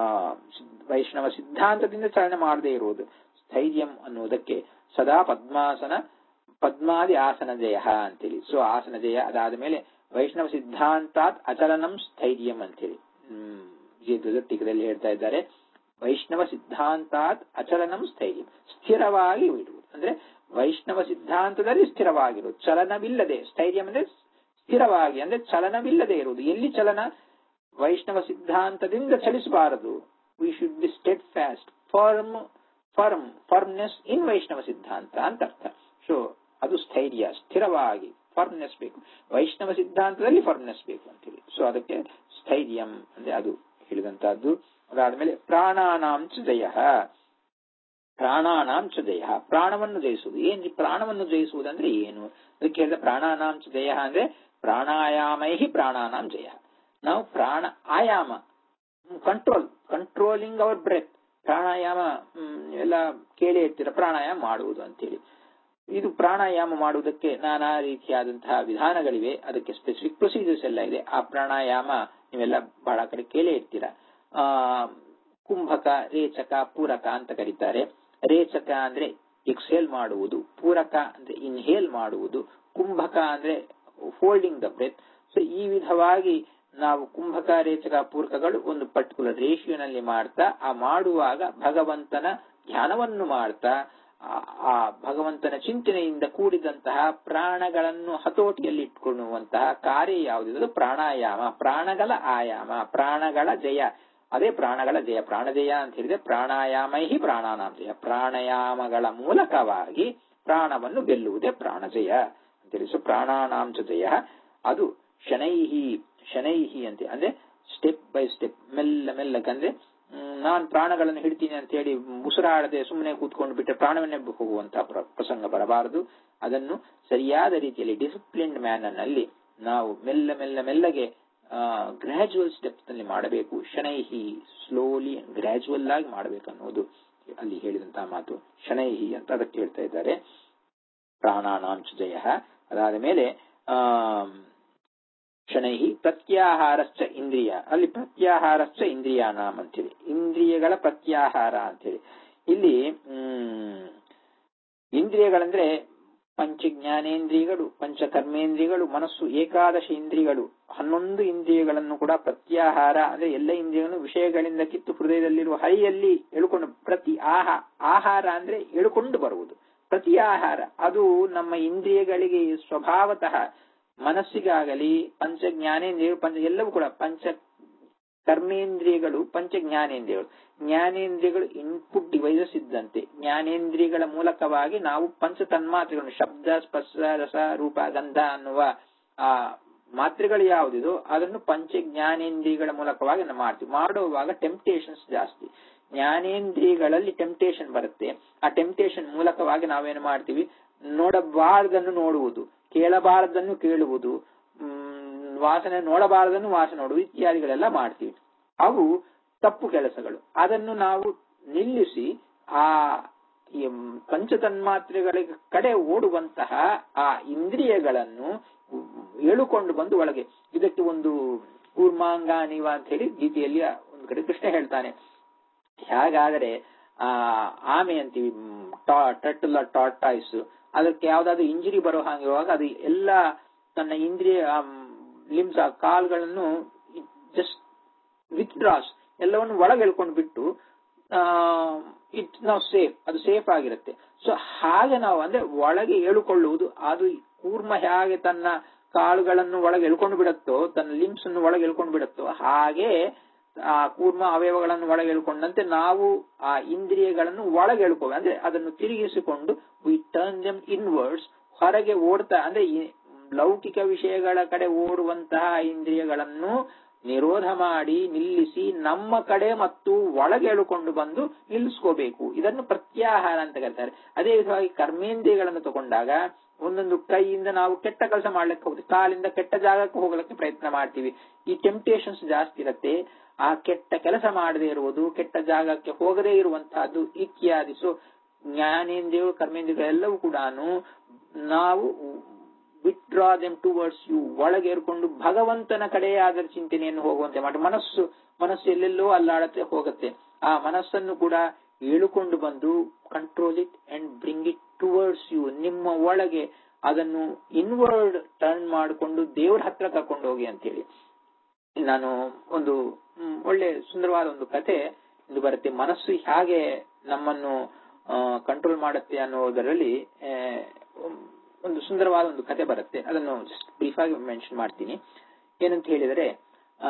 ವೈಷ್ಣವ ಸಿದ್ಧಾಂತದಿಂದ ಚಾಲನೆ ಮಾಡದೇ ಇರುವುದು ಸ್ಥೈರ್ಯಂ ಅನ್ನುವುದಕ್ಕೆ ಸದಾ ಪದ್ಮಾಸನ ಪದ್ಮಾದಿ ಆಸನ ಜಯ ಅಂತೇಳಿ ಸೊ ಆಸನ ಜಯ ಅದಾದ ಮೇಲೆ ವೈಷ್ಣವ ಸಿದ್ಧಾಂತಾತ್ ಅಚಲನಂ ಸ್ಥೈರ್ಯಂ ಅಂತೇಳಿ ಹ್ಮ್ ಟೀಕದಲ್ಲಿ ಹೇಳ್ತಾ ಇದ್ದಾರೆ ವೈಷ್ಣವ ಸಿದ್ಧಾಂತಾತ್ ಅಚಲನಂ ಸ್ಥೈರ್ಯಂ ಸ್ಥಿರವಾಗಿ ಇಡುವುದು ಅಂದ್ರೆ ವೈಷ್ಣವ ಸಿದ್ಧಾಂತದಲ್ಲಿ ಸ್ಥಿರವಾಗಿರುವುದು ಚಲನವಿಲ್ಲದೆ ಸ್ಥೈರ್ಯಂ ಅಂದ್ರೆ ಸ್ಥಿರವಾಗಿ ಅಂದ್ರೆ ಚಲನವಿಲ್ಲದೆ ಇರುವುದು ಎಲ್ಲಿ ಚಲನ ವೈಷ್ಣವ ಸಿದ್ಧಾಂತದಿಂದ ಚಲಿಸಬಾರದು we should be steadfast firm firm firmness in Vaishnava ಸಿದ್ಧಾಂತ ಅಂತ ಅರ್ಥ ಸೊ ಅದು ಸ್ಥೈರ್ಯ ಸ್ಥಿರವಾಗಿ ಫರ್ಮ್ನೆಸ್ ಬೇಕು ವೈಷ್ಣವ ಸಿದ್ಧಾಂತದಲ್ಲಿ ಫರ್ಮ್ನೆಸ್ ಬೇಕು ಅಂತೇಳಿ ಸೊ ಅದಕ್ಕೆ ಸ್ಥೈರ್ಯಂ ಅಂದ್ರೆ ಅದು ಹೇಳಿದಂತಹದ್ದು ಅದಾದ್ಮೇಲೆ ಪ್ರಾಣಾನಾಂಚ ಜಯ ಪ್ರಾಣಾನಾಂಚ ಜಯ ಪ್ರಾಣವನ್ನು ಜಯಿಸುವುದು ಏನ್ ಪ್ರಾಣವನ್ನು ಜಯಿಸುವುದಂದ್ರೆ ಏನು ಅದಕ್ಕೆ ಹೇಳಿದ ಪ್ರಾಣಾನಾಂಚ ಜಯ ಅಂದ್ರೆ ಪ್ರಾಣಾಯಾಮೈ ಪ್ರಾಣಾನಾಂ ಜಯ ನಾವು ಪ್ರಾಣ ಆಯಾಮ control controlling our breath pranayama hmm, ಎಲ್ಲ ಕೇಳಿ ಇರ್ತೀರ ಪ್ರಾಣಾಯಾಮ ಮಾಡುವುದು ಅಂತೇಳಿ ಇದು ಪ್ರಾಣಾಯಾಮ ಮಾಡುವುದಕ್ಕೆ ನಾನಾ ರೀತಿಯಾದಂತಹ ವಿಧಾನಗಳಿವೆ ಅದಕ್ಕೆ ಸ್ಪೆಸಿಫಿಕ್ ಪ್ರೊಸೀಜರ್ಸ್ ಎಲ್ಲ ಇದೆ ಆ ಪ್ರಾಣಾಯಾಮ ನೀವೆಲ್ಲ ಬಹಳ ಕಡೆ ಕೇಳೇ ಇರ್ತೀರ ಆ ಕುಂಭಕ ರೇಚಕ ಪೂರಕ ಅಂತ ಕರೀತಾರೆ ರೇಚಕ ಅಂದ್ರೆ ಎಕ್ಸೇಲ್ ಮಾಡುವುದು ಪೂರಕ ಅಂದ್ರೆ ಇನ್ಹೇಲ್ ಮಾಡುವುದು ಕುಂಭಕ ಅಂದ್ರೆ ಹೋಲ್ಡಿಂಗ್ ದ ಬ್ರೆತ್ ಸೊ ಈ ವಿಧವಾಗಿ ನಾವು ಕುಂಭಕ ರೇಚಕ ಪೂರಕಗಳು ಒಂದು ಪರ್ಟಿಕ್ಯುಲರ್ ರೇಷಿಯೋನಲ್ಲಿ ಮಾಡ್ತಾ ಆ ಮಾಡುವಾಗ ಭಗವಂತನ ಧ್ಯಾನವನ್ನು ಮಾಡ್ತಾ ಆ- ಆ ಭಗವಂತನ ಚಿಂತನೆಯಿಂದ ಕೂಡಿದಂತಹ ಪ್ರಾಣಗಳನ್ನು ಹತೋಟಿಯಲ್ಲಿ ಇಟ್ಕೊಳ್ಳುವಂತಹ ಕಾರ್ಯ ಯಾವುದಿದೆ ಪ್ರಾಣಾಯಾಮ ಪ್ರಾಣಗಳ ಆಯಾಮ ಪ್ರಾಣಗಳ ಜಯ ಅದೇ ಪ್ರಾಣಗಳ ಜಯ ಪ್ರಾಣಜಯ ಅಂತ ಹೇಳಿದ್ರೆ ಪ್ರಾಣಾಯಾಮೈ ಪ್ರಾಣಾನಾಂ ಜಯ ಪ್ರಾಣಾಯಾಮಗಳ ಮೂಲಕವಾಗಿ ಪ್ರಾಣವನ್ನು ಗೆಲ್ಲುವುದೇ ಪ್ರಾಣಜಯ ಅಂತೇಳಿ ಸೊ ಪ್ರಾಣಾನಾಂಚ ಜಯ ಅದು ಶನೈಹಿ ಶನೈಹಿ ಅಂತ ಅಂದ್ರೆ ಸ್ಟೆಪ್ ಬೈ ಸ್ಟೆಪ್ ಮೆಲ್ಲ ಮೆಲ್ಲಕಂದ್ರೆ ಹ್ಮ್, ನಾನ್ ಪ್ರಾಣಗಳನ್ನು ಹಿಡ್ತೀನಿ ಅಂತ ಹೇಳಿ ಉಸಿರಾಡದೆ ಸುಮ್ಮನೆ ಕೂತ್ಕೊಂಡು ಬಿಟ್ಟರೆ ಪ್ರಾಣವನ್ನೇ ಹೋಗುವಂತಹ ಪ್ರ- ಪ್ರಸಂಗ ಬರಬಾರದು ಅದನ್ನು ಸರಿಯಾದ ರೀತಿಯಲ್ಲಿ ಡಿಸಿಪ್ಲಿನ್ಡ್ ಮ್ಯಾನರ್ ನಲ್ಲಿ ನಾವು ಮೆಲ್ಲ ಮೆಲ್ಲ ಮೆಲ್ಲಗೆ ಗ್ರಾಜುವಲ್ ಸ್ಟೆಪ್ಸ್ ನಲ್ಲಿ ಮಾಡಬೇಕು ಶನೈಹಿ ಸ್ಲೋಲಿ ಗ್ರಾಜುವಲ್ ಆಗಿ ಮಾಡಬೇಕು ಅನ್ನೋದು ಅಲ್ಲಿ ಹೇಳಿದಂತಹ ಮಾತು ಶನೈಹಿ ಅಂತ ಅದಕ್ಕೆ ಹೇಳ್ತಾ ಇದ್ದಾರೆ ಪ್ರಾಣಾನಾಂಚ ಜಯ ಅದಾದ ಮೇಲೆ ಆ ಶನೈ ಪ್ರತ್ಯಾಹಾರಶ್ಚ ಇಂದ್ರಿಯ ಅಲ್ಲಿ ಪ್ರತ್ಯಾಹಾರಶ್ಚ ಇಂದ್ರಿಯಾನಾಮ್ ಅಂತೇಳಿ ಇಂದ್ರಿಯಗಳ ಪ್ರತ್ಯಾಹಾರ ಅಂತೇಳಿ ಇಲ್ಲಿ ಹ್ಮ್ ಇಂದ್ರಿಯಗಳಂದ್ರೆ ಪಂಚ ಜ್ಞಾನೇಂದ್ರಿಯಗಳು ಪಂಚ ಕರ್ಮೇಂದ್ರಿಯಗಳು ಮನಸ್ಸು ಏಕಾದಶ ಇಂದ್ರಿಯಗಳು ಹನ್ನೊಂದು ಇಂದ್ರಿಯಗಳನ್ನು ಕೂಡ ಪ್ರತ್ಯಾಹಾರ ಅಂದ್ರೆ ಎಲ್ಲ ಇಂದ್ರಿಯಗಳನ್ನು ವಿಷಯಗಳಿಂದ ಕಿತ್ತು ಹೃದಯದಲ್ಲಿರುವ ಹರಿಯಲ್ಲಿ ಎಳುಕೊಂಡು ಪ್ರತಿ ಆಹ ಆಹಾರ ಅಂದ್ರೆ ಎಳುಕೊಂಡು ಬರುವುದು ಪ್ರತಿ ಆಹಾರ ಅದು ನಮ್ಮ ಇಂದ್ರಿಯಗಳಿಗೆ ಸ್ವಭಾವತಃ ಮನಸ್ಸಿಗಾಗಲಿ ಪಂಚ ಜ್ಞಾನೇಂದ್ರಿಯಗಳು ಪಂಚ ಎಲ್ಲವೂ ಕೂಡ ಪಂಚ ಕರ್ಮೇಂದ್ರಿಯಗಳು ಪಂಚ ಜ್ಞಾನೇಂದ್ರಿಯಗಳು ಜ್ಞಾನೇಂದ್ರಿಯಗಳು ಇನ್ಪುಟ್ ಡಿವೈಸಸ್ ಇದ್ದಂತೆ ಜ್ಞಾನೇಂದ್ರಿಯಗಳ ಮೂಲಕವಾಗಿ ನಾವು ಪಂಚ ತನ್ಮಾತ್ರೆಗಳನ್ನು ಶಬ್ದ ಸ್ಪರ್ಶ ರಸ ರೂಪ ಗಂಧ ಅನ್ನುವ ಆ ಮಾತ್ರೆಗಳು ಯಾವುದಿದೋ ಅದನ್ನು ಪಂಚ ಜ್ಞಾನೇಂದ್ರಿಯಗಳ ಮೂಲಕವಾಗಿ ನಾವು ಮಾಡ್ತೀವಿ ಮಾಡುವಾಗ ಟೆಂಪ್ಟೇಷನ್ಸ್ ಜಾಸ್ತಿ ಜ್ಞಾನೇಂದ್ರಿಯಗಳಲ್ಲಿ ಟೆಂಪ್ಟೇಷನ್ ಬರುತ್ತೆ ಆ ಟೆಂಪ್ಟೇಷನ್ ಮೂಲಕವಾಗಿ ನಾವೇನು ಮಾಡ್ತೀವಿ ನೋಡಬಾರದನ್ನು ನೋಡುವುದು ಕೇಳಬಾರದನ್ನು ಕೇಳುವುದು ಹ್ಮ್, ವಾಸನೆ ನೋಡಬಾರದನ್ನು ವಾಸನೆ ನೋಡುವುದು ಇತ್ಯಾದಿಗಳೆಲ್ಲ ಮಾಡ್ತೀವಿ ಅವು ತಪ್ಪು ಕೆಲಸಗಳು ಅದನ್ನು ನಾವು ನಿಲ್ಲಿಸಿ ಆ ಈ ಪಂಚತನ್ಮಾತ್ರೆಗಳ ಕಡೆ ಓಡುವಂತಹ ಆ ಇಂದ್ರಿಯಗಳನ್ನು ಎಳುಕೊಂಡು ಬಂದು ಒಳಗೆ ಇದಕ್ಕೆ ಒಂದು ಕೂರ್ಮಾಂಗಾನಿವ ಅಂತ ಹೇಳಿ ಗೀತೆಯಲ್ಲಿ ಒಂದು ಕಡೆ ಕೃಷ್ಣ ಹೇಳ್ತಾನೆ ಹೇಗಾದರೆ ಆ ಆಮೆ ಅಂತೀವಿ ಟಟ್ಲ ಟಾಟಾಯ್ಸ್ ಅದಕ್ಕೆ ಯಾವ್ದಾದ್ರು ಇಂಜುರಿ ಬರೋ ಹಾಗಿರುವಾಗ ಅದು ಎಲ್ಲ ತನ್ನ ಇಂದ್ರಿಯ ಲಿಮ್ಸ್ ಆ ಕಾಲ್ಗಳನ್ನು ಜಸ್ಟ್ ವಿತ್ಡ್ರಾಸ್ ಎಲ್ಲವನ್ನು ಒಳಗೆ ಎಳ್ಕೊಂಡು ಬಿಟ್ಟು ಇಟ್ ನಾವು ಸೇಫ್ ಅದು ಸೇಫ್ ಆಗಿರುತ್ತೆ ಸೊ ಹಾಗೆ ನಾವು ಅಂದ್ರೆ ಒಳಗೆ ಎಳುಕೊಳ್ಳುವುದು ಅದು ಕೂರ್ಮ ಹೇಗೆ ತನ್ನ ಕಾಳುಗಳನ್ನು ಒಳಗೆ ಎಳ್ಕೊಂಡು ಬಿಡುತ್ತೋ ತನ್ನ ಲಿಮ್ಸ್ ಅನ್ನು ಒಳಗೆ ಎಳ್ಕೊಂಡು ಬಿಡುತ್ತೋ ಹಾಗೆ ಆ ಕೂರ್ಮ ಅವಯವಗಳನ್ನು ಒಳಗೆ ಎಳ್ಕೊಂಡಂತೆ ನಾವು ಆ ಇಂದ್ರಿಯಗಳನ್ನು ಒಳಗೆ ಎಳ್ಕೋ ಅಂದ್ರೆ ಅದನ್ನು ತಿರುಗಿಸಿಕೊಂಡು ವಿ ಟರ್ನ್ ದೆಮ್ ಇನ್ವರ್ಡ್ಸ್ ಹೊರಗೆ ಓಡ್ತಾ ಅಂದ್ರೆ ಈ ಲೌಕಿಕ ವಿಷಯಗಳ ಕಡೆ ಓಡುವಂತಹ ಇಂದ್ರಿಯಗಳನ್ನು ನಿರೋಧ ಮಾಡಿ ನಿಲ್ಲಿಸಿ ನಮ್ಮ ಕಡೆ ಮತ್ತು ಒಳಗೆ ಎಳುಕೊಂಡು ಬಂದು ನಿಲ್ಲಿಸ್ಕೋಬೇಕು ಇದನ್ನು ಪ್ರತ್ಯಾಹಾರ ಅಂತ ಕರೀತಾರೆ ಅದೇ ವಿಧವಾಗಿ ಕರ್ಮೇಂದ್ರಿಯಗಳನ್ನು ತಗೊಂಡಾಗ ಒಂದೊಂದು ಕೈಯಿಂದ ನಾವು ಕೆಟ್ಟ ಕೆಲಸ ಮಾಡ್ಲಿಕ್ಕೆ ಹೋಗ್ತೀವಿ ಕಾಲಿಂದ ಕೆಟ್ಟ ಜಾಗಕ್ಕೆ ಹೋಗ್ಲಿಕ್ಕೆ ಪ್ರಯತ್ನ ಮಾಡ್ತೀವಿ ಈ ಟೆಂಪ್ಟೇಷನ್ಸ್ ಜಾಸ್ತಿ ಇರುತ್ತೆ ಆ ಕೆಟ್ಟ ಕೆಲಸ ಮಾಡದೇ ಇರುವುದು ಕೆಟ್ಟ ಜಾಗಕ್ಕೆ ಹೋಗದೇ ಇರುವಂತಹದ್ದು ಇತ್ಯಾದಿ ಸೊ ಜ್ಞಾನೇಂದ್ರಿಯಗಳು ಕರ್ಮೇಂದ್ರಿಯಗಳೆಲ್ಲವೂ ಕೂಡ ನಾವು ವಿತ್ಡ್ರಾ ದೆಮ್ ಟುವರ್ಡ್ಸ್ ಯು ಒಳಗೆ ಏರ್ಕೊಂಡು ಭಗವಂತನ ಕಡೆ ಅದರ ಚಿಂತನೆಯನ್ನು ಹೋಗುವಂತೆ ಮಾಡಿ ಮನಸ್ಸು ಮನಸ್ಸು ಎಲ್ಲೆಲ್ಲೋ ಅಲ್ಲಾಡತ್ತೆ ಹೋಗುತ್ತೆ ಆ ಮನಸ್ಸನ್ನು ಕೂಡ ಇಳುಕೊಂಡು ಬಂದು control it and bring it towards you ನಿಮ್ಮ ಒಳಗೆ ಅದನ್ನು ಇನ್ವರ್ಡ್ ಟರ್ನ್ ಮಾಡಿಕೊಂಡು ದೇವರ ಹತ್ರ ಕರ್ಕೊಂಡು ಹೋಗಿ ಅಂತೇಳಿ ನಾನು ಒಂದು ಹ್ಮ್, ಒಳ್ಳೆ ಸುಂದರವಾದ ಒಂದು ಕತೆ ಇದು ಬರುತ್ತೆ ಮನಸ್ಸು ಹೇಗೆ ನಮ್ಮನ್ನು ಕಂಟ್ರೋಲ್ ಮಾಡುತ್ತೆ ಅನ್ನೋದರಲ್ಲಿ ಆ, ಒಂದು ಸುಂದರವಾದ ಒಂದು ಕತೆ ಬರುತ್ತೆ ಅದನ್ನು ಜಸ್ಟ್ ಬ್ರೀಫ್ ಆಗಿ ಮೆನ್ಷನ್ ಮಾಡ್ತೀನಿ ಏನಂತ ಹೇಳಿದರೆ ಆ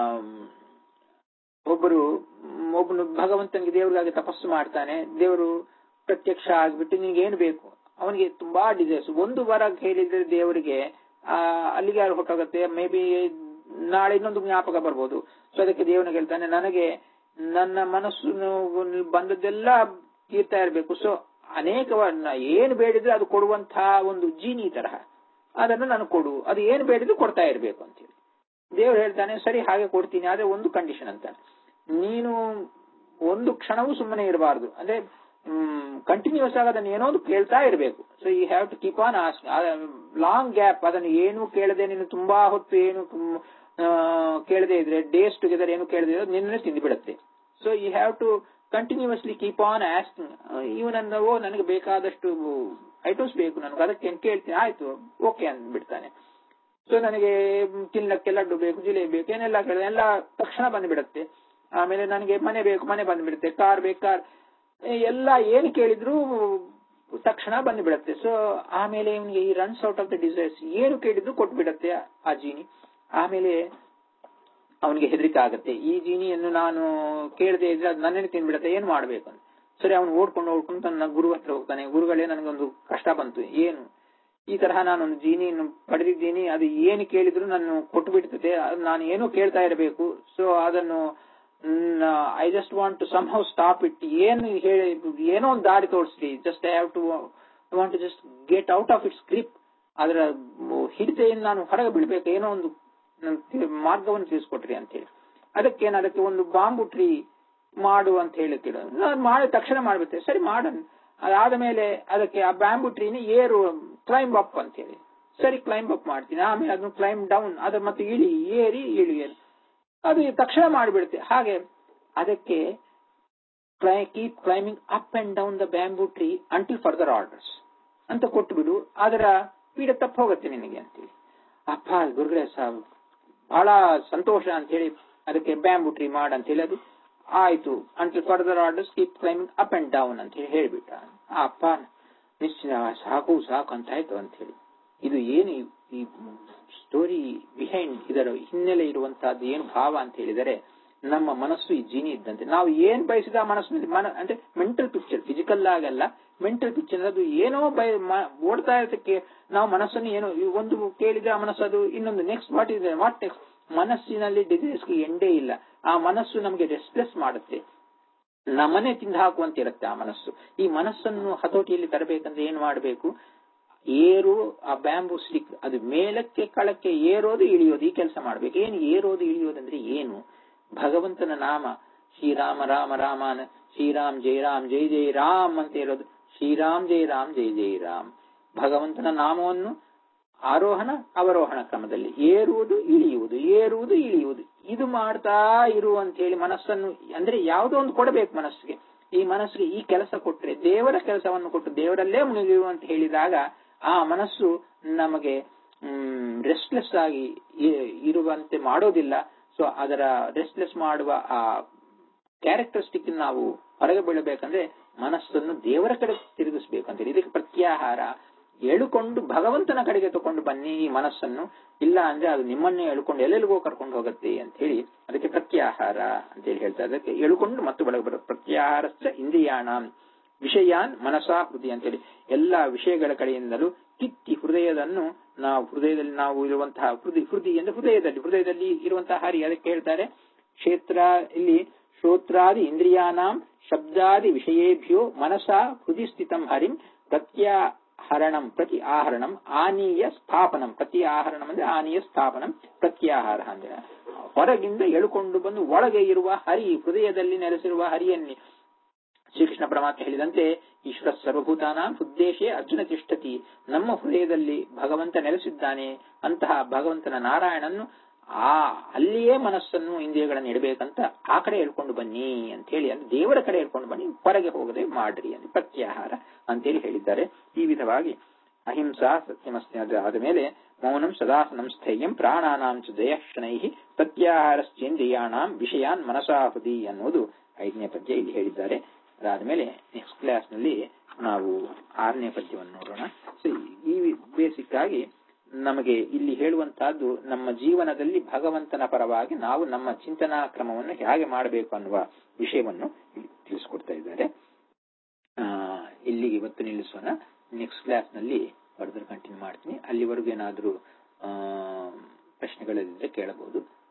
ಒಬ್ಬರು ಮ್, ಒಬ್ಬನು ಭಗವಂತನಿಗೆ ದೇವರಿಗಾಗಿ ತಪಸ್ಸು ಮಾಡ್ತಾನೆ ದೇವರು ಪ್ರತ್ಯಕ್ಷ ಆಗ್ಬಿಟ್ಟು ನಿನಗೆ ಏನು ಬೇಕು ಅವನಿಗೆ ತುಂಬಾ ಡಿಸೈರ್ಸ್ ಒಂದು ವರ ಹೇಳಿದ್ರೆ ದೇವರಿಗೆ ಆ ಅಲ್ಲಿಗೆ ಯಾರು ಹೊಟ್ಟೋಗುತ್ತೆ ಮೇ ಬಿ ನಾಳೆ ಇನ್ನೊಂದು ಜ್ಞಾಪಕ ಬರ್ಬೋದು ಸೊ ಅದಕ್ಕೆ ದೇವನಿಗೆ ಹೇಳ್ತಾನೆ ನನಗೆ ನನ್ನ ಮನಸ್ಸು ಬಂದದ್ದೆಲ್ಲ ತೀರ್ತಾ ಇರಬೇಕು ಸೊ ಅನೇಕ ವರ- ನಾ ಏನು ಬೇಡಿದ್ರೆ ಅದು ಕೊಡುವಂತಹ ಒಂದು ಜೀನಿ ತರಹ ಅದನ್ನು ನಾನು ಕೊಡು ಅದು ಏನು ಬೇಡಿದ್ರು ಕೊಡ್ತಾ ಇರಬೇಕು ಅಂತೇಳಿ ದೇವ್ರು ಹೇಳ್ತಾನೆ ಸರಿ ಹಾಗೆ ಕೊಡ್ತೀನಿ ಆದ್ರೆ ಒಂದು ಕಂಡೀಷನ್ ಅಂತ ನೀನು ಒಂದು ಕ್ಷಣವೂ ಸುಮ್ಮನೆ ಇರಬಾರ್ದು ಅಂದ್ರೆ ಕಂಟಿನ್ಯೂಸ್ ಆಗಿ ಅದನ್ನ ಏನೋ ಒಂದು ಕೇಳ್ತಾ ಇರಬೇಕು so you have to keep on ask long gap ಅದನ್ನು ಏನು ಕೇಳದೆ ನೀನು ತುಂಬಾ ಹೊತ್ತು ಏನು ಮ್, ಆ, ಕೇಳದೆ ಇದ್ರೆ ಡೇಸ್ ಟುಗೆದರ್ ಏನು ಕೇಳದೆ ಇದ್ರೆ ನಿನ್ನೆ ತಿಂದು ಬಿಡುತ್ತೆ so you have to continuously keep on asking ಇವನನ್ನ ಓ ನನಗೆ ಬೇಕಾದಷ್ಟು ಐಟಮ್ಸ್ ಬೇಕು ನನಗೆ ಅದಕ್ಕೆ ಏನ್ ಕೇಳ್ತೀನಿ ಆಯ್ತು ಓಕೆ ಅಂದ್ಬಿಡ್ತಾನೆ ಸೊ ನನಗೆ ತಿನ್ನಕ್ಕೆ ಲಡ್ಡು ಬೇಕು ಜಿಲೇಬಿ ಬೇಕು ಏನೆಲ್ಲ ಕೇಳಿದ್ರೆ ಎಲ್ಲ ತಕ್ಷಣ ಬಂದ್ಬಿಡುತ್ತೆ ಆಮೇಲೆ ನನಗೆ ಮನೆ ಬೇಕು ಮನೆ ಬಂದ್ಬಿಡುತ್ತೆ ಕಾರ್ ಬೇಕು ಕಾರ್ ಎಲ್ಲ ಏನು ಕೇಳಿದ್ರು ತಕ್ಷಣ ಬಂದ್ಬಿಡುತ್ತೆ ಸೊ ಆಮೇಲೆ ಇವನಿಗೆ ಈ runs out of the desires ಏನು ಕೇಳಿದ್ರು ಕೊಟ್ಬಿಡತ್ತೆ ಆ ಜೀನಿ ಆಮೇಲೆ ಅವನಿಗೆ ಹೆದರಿಕೆ ಆಗುತ್ತೆ ಈ ಜೀನಿಯನ್ನು ನಾನು ಕೇಳದೆ ಇದ್ರೆ ಅದು ನನ್ನೇ ತಿನ್ಬಿಡತ್ತೆ ಏನ್ ಮಾಡ್ಬೇಕು ಅಂತ ಸರಿ ಅವನು ಓಡ್ಕೊಂಡು ಓಡ್ಕೊಂಡು ತನ್ನ ಗುರು ಹತ್ರ ಹೋಗ್ತಾನೆ ಗುರುಗಳೇ ನನಗೊಂದು ಕಷ್ಟ ಬಂತು ಏನು ಈ ತರಹ ನಾನೊಂದು ಜೀನಿಯನ್ನು ಪಡೆದಿದ್ದೀನಿ ಅದು ಏನು ಕೇಳಿದ್ರು ನಾನು ಕೊಟ್ಟು ಬಿಡ್ತದೆ ಅದು ನಾನು ಏನೋ ಕೇಳ್ತಾ ಇರಬೇಕು ಸೊ ಅದನ್ನು I just want to somehow stop it ಏನು ಹೇಳಿ ಏನೋ ಒಂದು ದಾರಿ ತೋರಿಸ್ಲಿ just I have to want to just get out of its grip ಅದರ ಹಿಡಿತೆಯನ್ನು ನಾನು ಹೊರಗೆ ಬಿಡ್ಬೇಕು ಏನೋ ಒಂದು ನನ್ ತಿ- ಮಾರ್ಗವನ್ನು ತಿಳಿಸ್ಕೊಟ್ರಿ ಅಂತ ಹೇಳಿ ಅದಕ್ಕೆ ಏನು ಅದಕ್ಕೆ ಒಂದು ಬಾಂಬು ಟ್ರೀ ಮಾಡು ಅಂತ ಹೇಳಿ ಕೇಳು ನಾನು ಮಾಡಿದ ತಕ್ಷಣ ಮಾಡ್ಬಿಟ್ಟೆ ಸರಿ ಮಾಡೋಣ ಅದಾದ ಮೇಲೆ ಅದಕ್ಕೆ ಆ ಬ್ಯಾಂಬು ಟ್ರೀನ ಏರು ಕ್ಲೈಂಬ್ ಅಪ್ ಅಂತ ಹೇಳಿ ಸರಿ ಕ್ಲೈಂಬ್ ಅಪ್ ಮಾಡ್ತೀನಿ ಆಮೇಲೆ ಅದನ್ನು ಕ್ಲೈಂಬ್ ಡೌನ್ ಅದ್ರ ಮತ್ತೆ ಇಳಿ ಏರಿ ಇಳಿ ಏರಿ ಅದು ತಕ್ಷಣ ಮಾಡಿಬಿಡುತ್ತೆ ಹಾಗೆ ಅದಕ್ಕೆ keep climbing up and down the bamboo tree until further orders ಅಂತ ಕೊಟ್ಟುಬಿಡು ಅದರ ಪೀಡೆ ತಪ್ಪ ಹೋಗುತ್ತೆ ನಿನಗೆ ಅಂತೇಳಿ ಅಪ್ಪ ಗುರುಗಳೇ ಸಾಬ್ ಬಹಳ ಸಂತೋಷ ಅಂತ ಹೇಳಿ ಅದಕ್ಕೆ ಬ್ಯಾಂಬೂ ಟ್ರೀ ಮಾಡ ಅಂತ ಹೇಳಿ ಅದು ಆಯ್ತು until further orders keep climbing up and down ಅಂತ ಹೇಳಿ ಹೇಳ್ಬಿಟ್ಟ ಆ ಅಪ್ಪ ನಿಶ್ಚಿತ ಸಾಕು ಸಾಕು ಅಂತ ಆಯ್ತು ಅಂತ ಹೇಳಿ ಇದು ಏನು ಈ- ಈ ಸ್ಟೋರಿ ಬಿಹೈಂಡ್ ಇದರ ಹಿನ್ನೆಲೆ ಇರುವಂತಹದ್ದು ಏನು ಭಾವ ಅಂತ ಹೇಳಿದರೆ ನಮ್ಮ ಮನಸ್ಸು ಈ ಜೀನಿ ಇದ್ದಂತೆ ನಾವು ಏನ್ ಬಯಸಿದ ಮನಸ್ಸಿನಲ್ಲಿ ಮನ ಅಂದ್ರೆ ಮೆಂಟಲ್ ಪಿಕ್ಚರ್ ಫಿಸಿಕಲ್ ಆಗಲ್ಲ ಮೆಂಟಲ್ ಪಿಕ್ಚರ್ ಅದು ಏನೋ ಬಯ ಮ- ಓಡ್ತಾ ಇರೋದಕ್ಕೆ ನಾವು ಮನಸ್ಸನ್ನು ಏನೋ ಈ ಒಂದು ಕೇಳಿದ್ರೆ ಆ ಮನಸ್ಸು ಅದು ಇನ್ನೊಂದು ನೆಕ್ಸ್ಟ್ ವಾಟ್ ಇದೆ ವಾಟ್ ನೆಕ್ಸ್ಟ್ ಮನಸ್ಸಿನಲ್ಲಿ ಡಿಸೀಸ್ಗೆ ಎಂಡೇ ಇಲ್ಲ ಆ ಮನಸ್ಸು ನಮಗೆ ರೆಸ್ಟ್ಲೆಸ್ ಮಾಡುತ್ತೆ ನಮ್ಮನೆ ತಿಂದು ಹಾಕುವಂತಿರುತ್ತೆ ಆ ಮನಸ್ಸು ಈ ಮನಸ್ಸನ್ನು ಹತೋಟಿಯಲ್ಲಿ ತರಬೇಕಂದ್ರೆ ಏನ್ ಮಾಡಬೇಕು ಏರು ಆ ಬ್ಯಾಂಬೂ ಸ್ಟಿಕ್ ಅದು ಮೇಲಕ್ಕೆ ಕಳಕ್ಕೆ ಏರೋದು ಇಳಿಯೋದು ಈ ಕೆಲಸ ಮಾಡ್ಬೇಕು ಏನು ಏರೋದು ಇಳಿಯೋದಂದ್ರೆ ಏನು ಭಗವಂತನ ನಾಮ ಶ್ರೀರಾಮ ರಾಮ ರಾಮ ನ- ಶ್ರೀರಾಮ್ ಜೈ ರಾಮ್ ಜೈ ಜೈ ರಾಮ್ ಅಂತ ಇರೋದು ಶ್ರೀರಾಮ್ ಜೈ ರಾಮ್ ಜೈ ಜೈ ರಾಮ್ ಭಗವಂತನ ನಾಮವನ್ನು ಆರೋಹಣ ಅವರೋಹಣ ಕ್ರಮದಲ್ಲಿ ಏರುವುದು ಇಳಿಯುವುದು ಏರುವುದು ಇಳಿಯುವುದು ಇದು ಮಾಡ್ತಾ ಇರು ಅಂತ ಹೇಳಿ ಮನಸ್ಸನ್ನು ಅಂದ್ರೆ ಯಾವುದೋ ಒಂದು ಕೊಡಬೇಕು ಮನಸ್ಸಿಗೆ ಈ ಮನಸ್ಸಿಗೆ ಈ ಕೆಲಸ ಕೊಟ್ರೆ ದೇವರ ಕೆಲಸವನ್ನು ಕೊಟ್ಟು ದೇವರಲ್ಲೇ ಮುಳುಗಿರು ಅಂತ ಹೇಳಿದಾಗ ಆ ಮನಸ್ಸು ನಮಗೆ ರೆಸ್ಟ್ಲೆಸ್ ಆಗಿ ಇ- ಇರುವಂತೆ ಮಾಡೋದಿಲ್ಲ ಸೊ ಅದರ ರೆಸ್ಟ್ಲೆಸ್ ಮಾಡುವ ಆ ಕ್ಯಾರೆಕ್ಟರಿಸ್ಟಿಕ್ ನಾವು ಹೊರಗೆ ಬೀಳಬೇಕಂದ್ರೆ ಮನಸ್ಸನ್ನು ದೇವರ ಕಡೆ ತಿರುಗಿಸ್ಬೇಕಂತ ಇದಕ್ಕೆ ಪ್ರತ್ಯಾಹಾರ ಎಳುಕೊಂಡು ಭಗವಂತನ ಕಡೆಗೆ ತಕೊಂಡು ಬನ್ನಿ ಈ ಮನಸ್ಸನ್ನು ಇಲ್ಲ ಅಂದ್ರೆ ಅದು ನಿಮ್ಮನ್ನೇ ಎಳ್ಕೊಂಡು ಎಲ್ಲೆಲ್ಲಿಗೋ ಕರ್ಕೊಂಡು ಹೋಗುತ್ತೆ ಅಂತ ಹೇಳಿ ಅದಕ್ಕೆ ಪ್ರತ್ಯಾಹಾರ ಅಂತ ಹೇಳಿ ಹೇಳ್ತಾರೆ ಅದಕ್ಕೆ ಎಳುಕೊಂಡು ಮತ್ತು ಒಳಗೆ ಬರೋ ಪ್ರತ್ಯಾಹಾರಸ್ಥ ಇಂದ್ರಿಯಾಣ ವಿಷಯಾನ್ ಮನಸಾ ಹೃದಯ ಅಂತೇಳಿ ಎಲ್ಲಾ ವಿಷಯಗಳ ಕಡೆಯಿಂದಲೂ ಕಿತ್ತಿ ಹೃದಯದನ್ನು ನಾವು ಹೃದಯದಲ್ಲಿ ನಾವು ಇರುವಂತಹ ಹೃದಯ ಹೃದಯ ಅಂದ್ರೆ ಹೃದಯದಲ್ಲಿ ಹೃದಯದಲ್ಲಿ ಇರುವಂತಹ ಹರಿ ಅದಕ್ಕೆ ಹೇಳ್ತಾರೆ ಕ್ಷೇತ್ರ ಇಲ್ಲಿ ಶ್ರೋತ್ರಾದಿ ಇಂದ್ರಿಯಾನಾಂ ಶಬ್ದಾದಿ ವಿಷಯೇಭ್ಯೋ ಮನಸಾ ಹೃದಯ ಸ್ಥಿತಂ ಹರಿಂ ಪ್ರತ್ಯಾಹರಣಂ ಪ್ರತಿ ಆಹರಣಂ ಆನೀಯ ಸ್ಥಾಪನಂ ಪ್ರತಿ ಆಹರಣಂ ಅಂದ್ರೆ ಆನೀಯ ಸ್ಥಾಪನಂ ಪ್ರತ್ಯಾಹಾರ ಅಂದ್ರೆ ಹೊರಗಿಂದ ಎಳುಕೊಂಡು ಬಂದು ಒಳಗೆ ಇರುವ ಹರಿ ಹೃದಯದಲ್ಲಿ ನೆಲೆಸಿರುವ ಹರಿಯನ್ನೇ ಶ್ರೀಕೃಷ್ಣ ಪರಮಾತ್ಮ ಹೇಳಿದಂತೆ ಈಶ್ವರ ಸರ್ವಭೂತಾನಾಂ ಉದ್ದೇಶೇ ಅರ್ಜುನ ತಿಷ್ಠತಿ ನಮ್ಮ ಹೃದಯದಲ್ಲಿ ಭಗವಂತ ನೆಲೆಸಿದ್ದಾನೆ ಅಂತಹ ಭಗವಂತನ ನಾರಾಯಣನ್ನು ಆ ಅಲ್ಲಿಯೇ ಮನಸ್ಸನ್ನು ಇಂದ್ರಿಯಗಳನ್ನು ಇಡಬೇಕಂತ ಆ ಕಡೆ ಹೇಳ್ಕೊಂಡು ಬನ್ನಿ ಅಂತ ಹೇಳಿ ಅಂದ್ರೆ ದೇವರ ಕಡೆ ಹೇಳ್ಕೊಂಡು ಬನ್ನಿ ಹೊರಗೆ ಹೋಗದೆ ಮಾಡ್ರಿ ಅಂತ ಪ್ರತ್ಯಾಹಾರ ಅಂತೇಳಿ ಹೇಳಿದ್ದಾರೆ ಈ ವಿಧವಾಗಿ ಅಹಿಂಸಾ ಸತ್ಯಮಸ್ತಿ ಆದ ಮೇಲೆ ಮೌನಂ ಸದಾಸನಂ ಸ್ಥೈರ್ಯಂ ಪ್ರಾಣಾನಾಂ ಚ ಜಯಕ್ಷಣೈ ಪ್ರತ್ಯಾಹಾರಶ್ಚೇಂದ್ರಿಯಾಣಾಂ ವಿಷಯಾನ್ ಮನಸಾ ಹೃದಿ ಅನ್ನೋದು ಐದನೇ ಪದ್ಯ ಇಲ್ಲಿ ಹೇಳಿದ್ದಾರೆ ಅದಾದ್ಮೇಲೆ ನೆಕ್ಸ್ಟ್ ಕ್ಲಾಸ್ ನಲ್ಲಿ ನಾವು ಆರನೇ ಪದ್ಯವನ್ನು ನೋಡೋಣ ಸೊ ಈ ಬೇಸಿಕ್ ಆಗಿ ನಮಗೆ ಇಲ್ಲಿ ಹೇಳುವಂತಹದ್ದು ನಮ್ಮ ಜೀವನದಲ್ಲಿ ಭಗವಂತನ ಪರವಾಗಿ ನಾವು ನಮ್ಮ ಚಿಂತನಾ ಕ್ರಮವನ್ನು ಹೇಗೆ ಮಾಡಬೇಕು ಅನ್ನುವ ವಿಷಯವನ್ನು ಇಲ್ಲಿ ತಿಳಿಸ್ಕೊಡ್ತಾ ಇದ್ದಾರೆ ಆ, ಇಲ್ಲಿಗೆ ಇವತ್ತು ನಿಲ್ಲಿಸೋಣ ನೆಕ್ಸ್ಟ್ ಕ್ಲಾಸ್ ನಲ್ಲಿ ಫರ್ದರ್ ಕಂಟಿನ್ಯೂ ಮಾಡ್ತೀನಿ ಅಲ್ಲಿವರೆಗೂ ಏನಾದರೂ ಪ್ರಶ್ನೆಗಳಿದ್ರೆ ಕೇಳಬಹುದು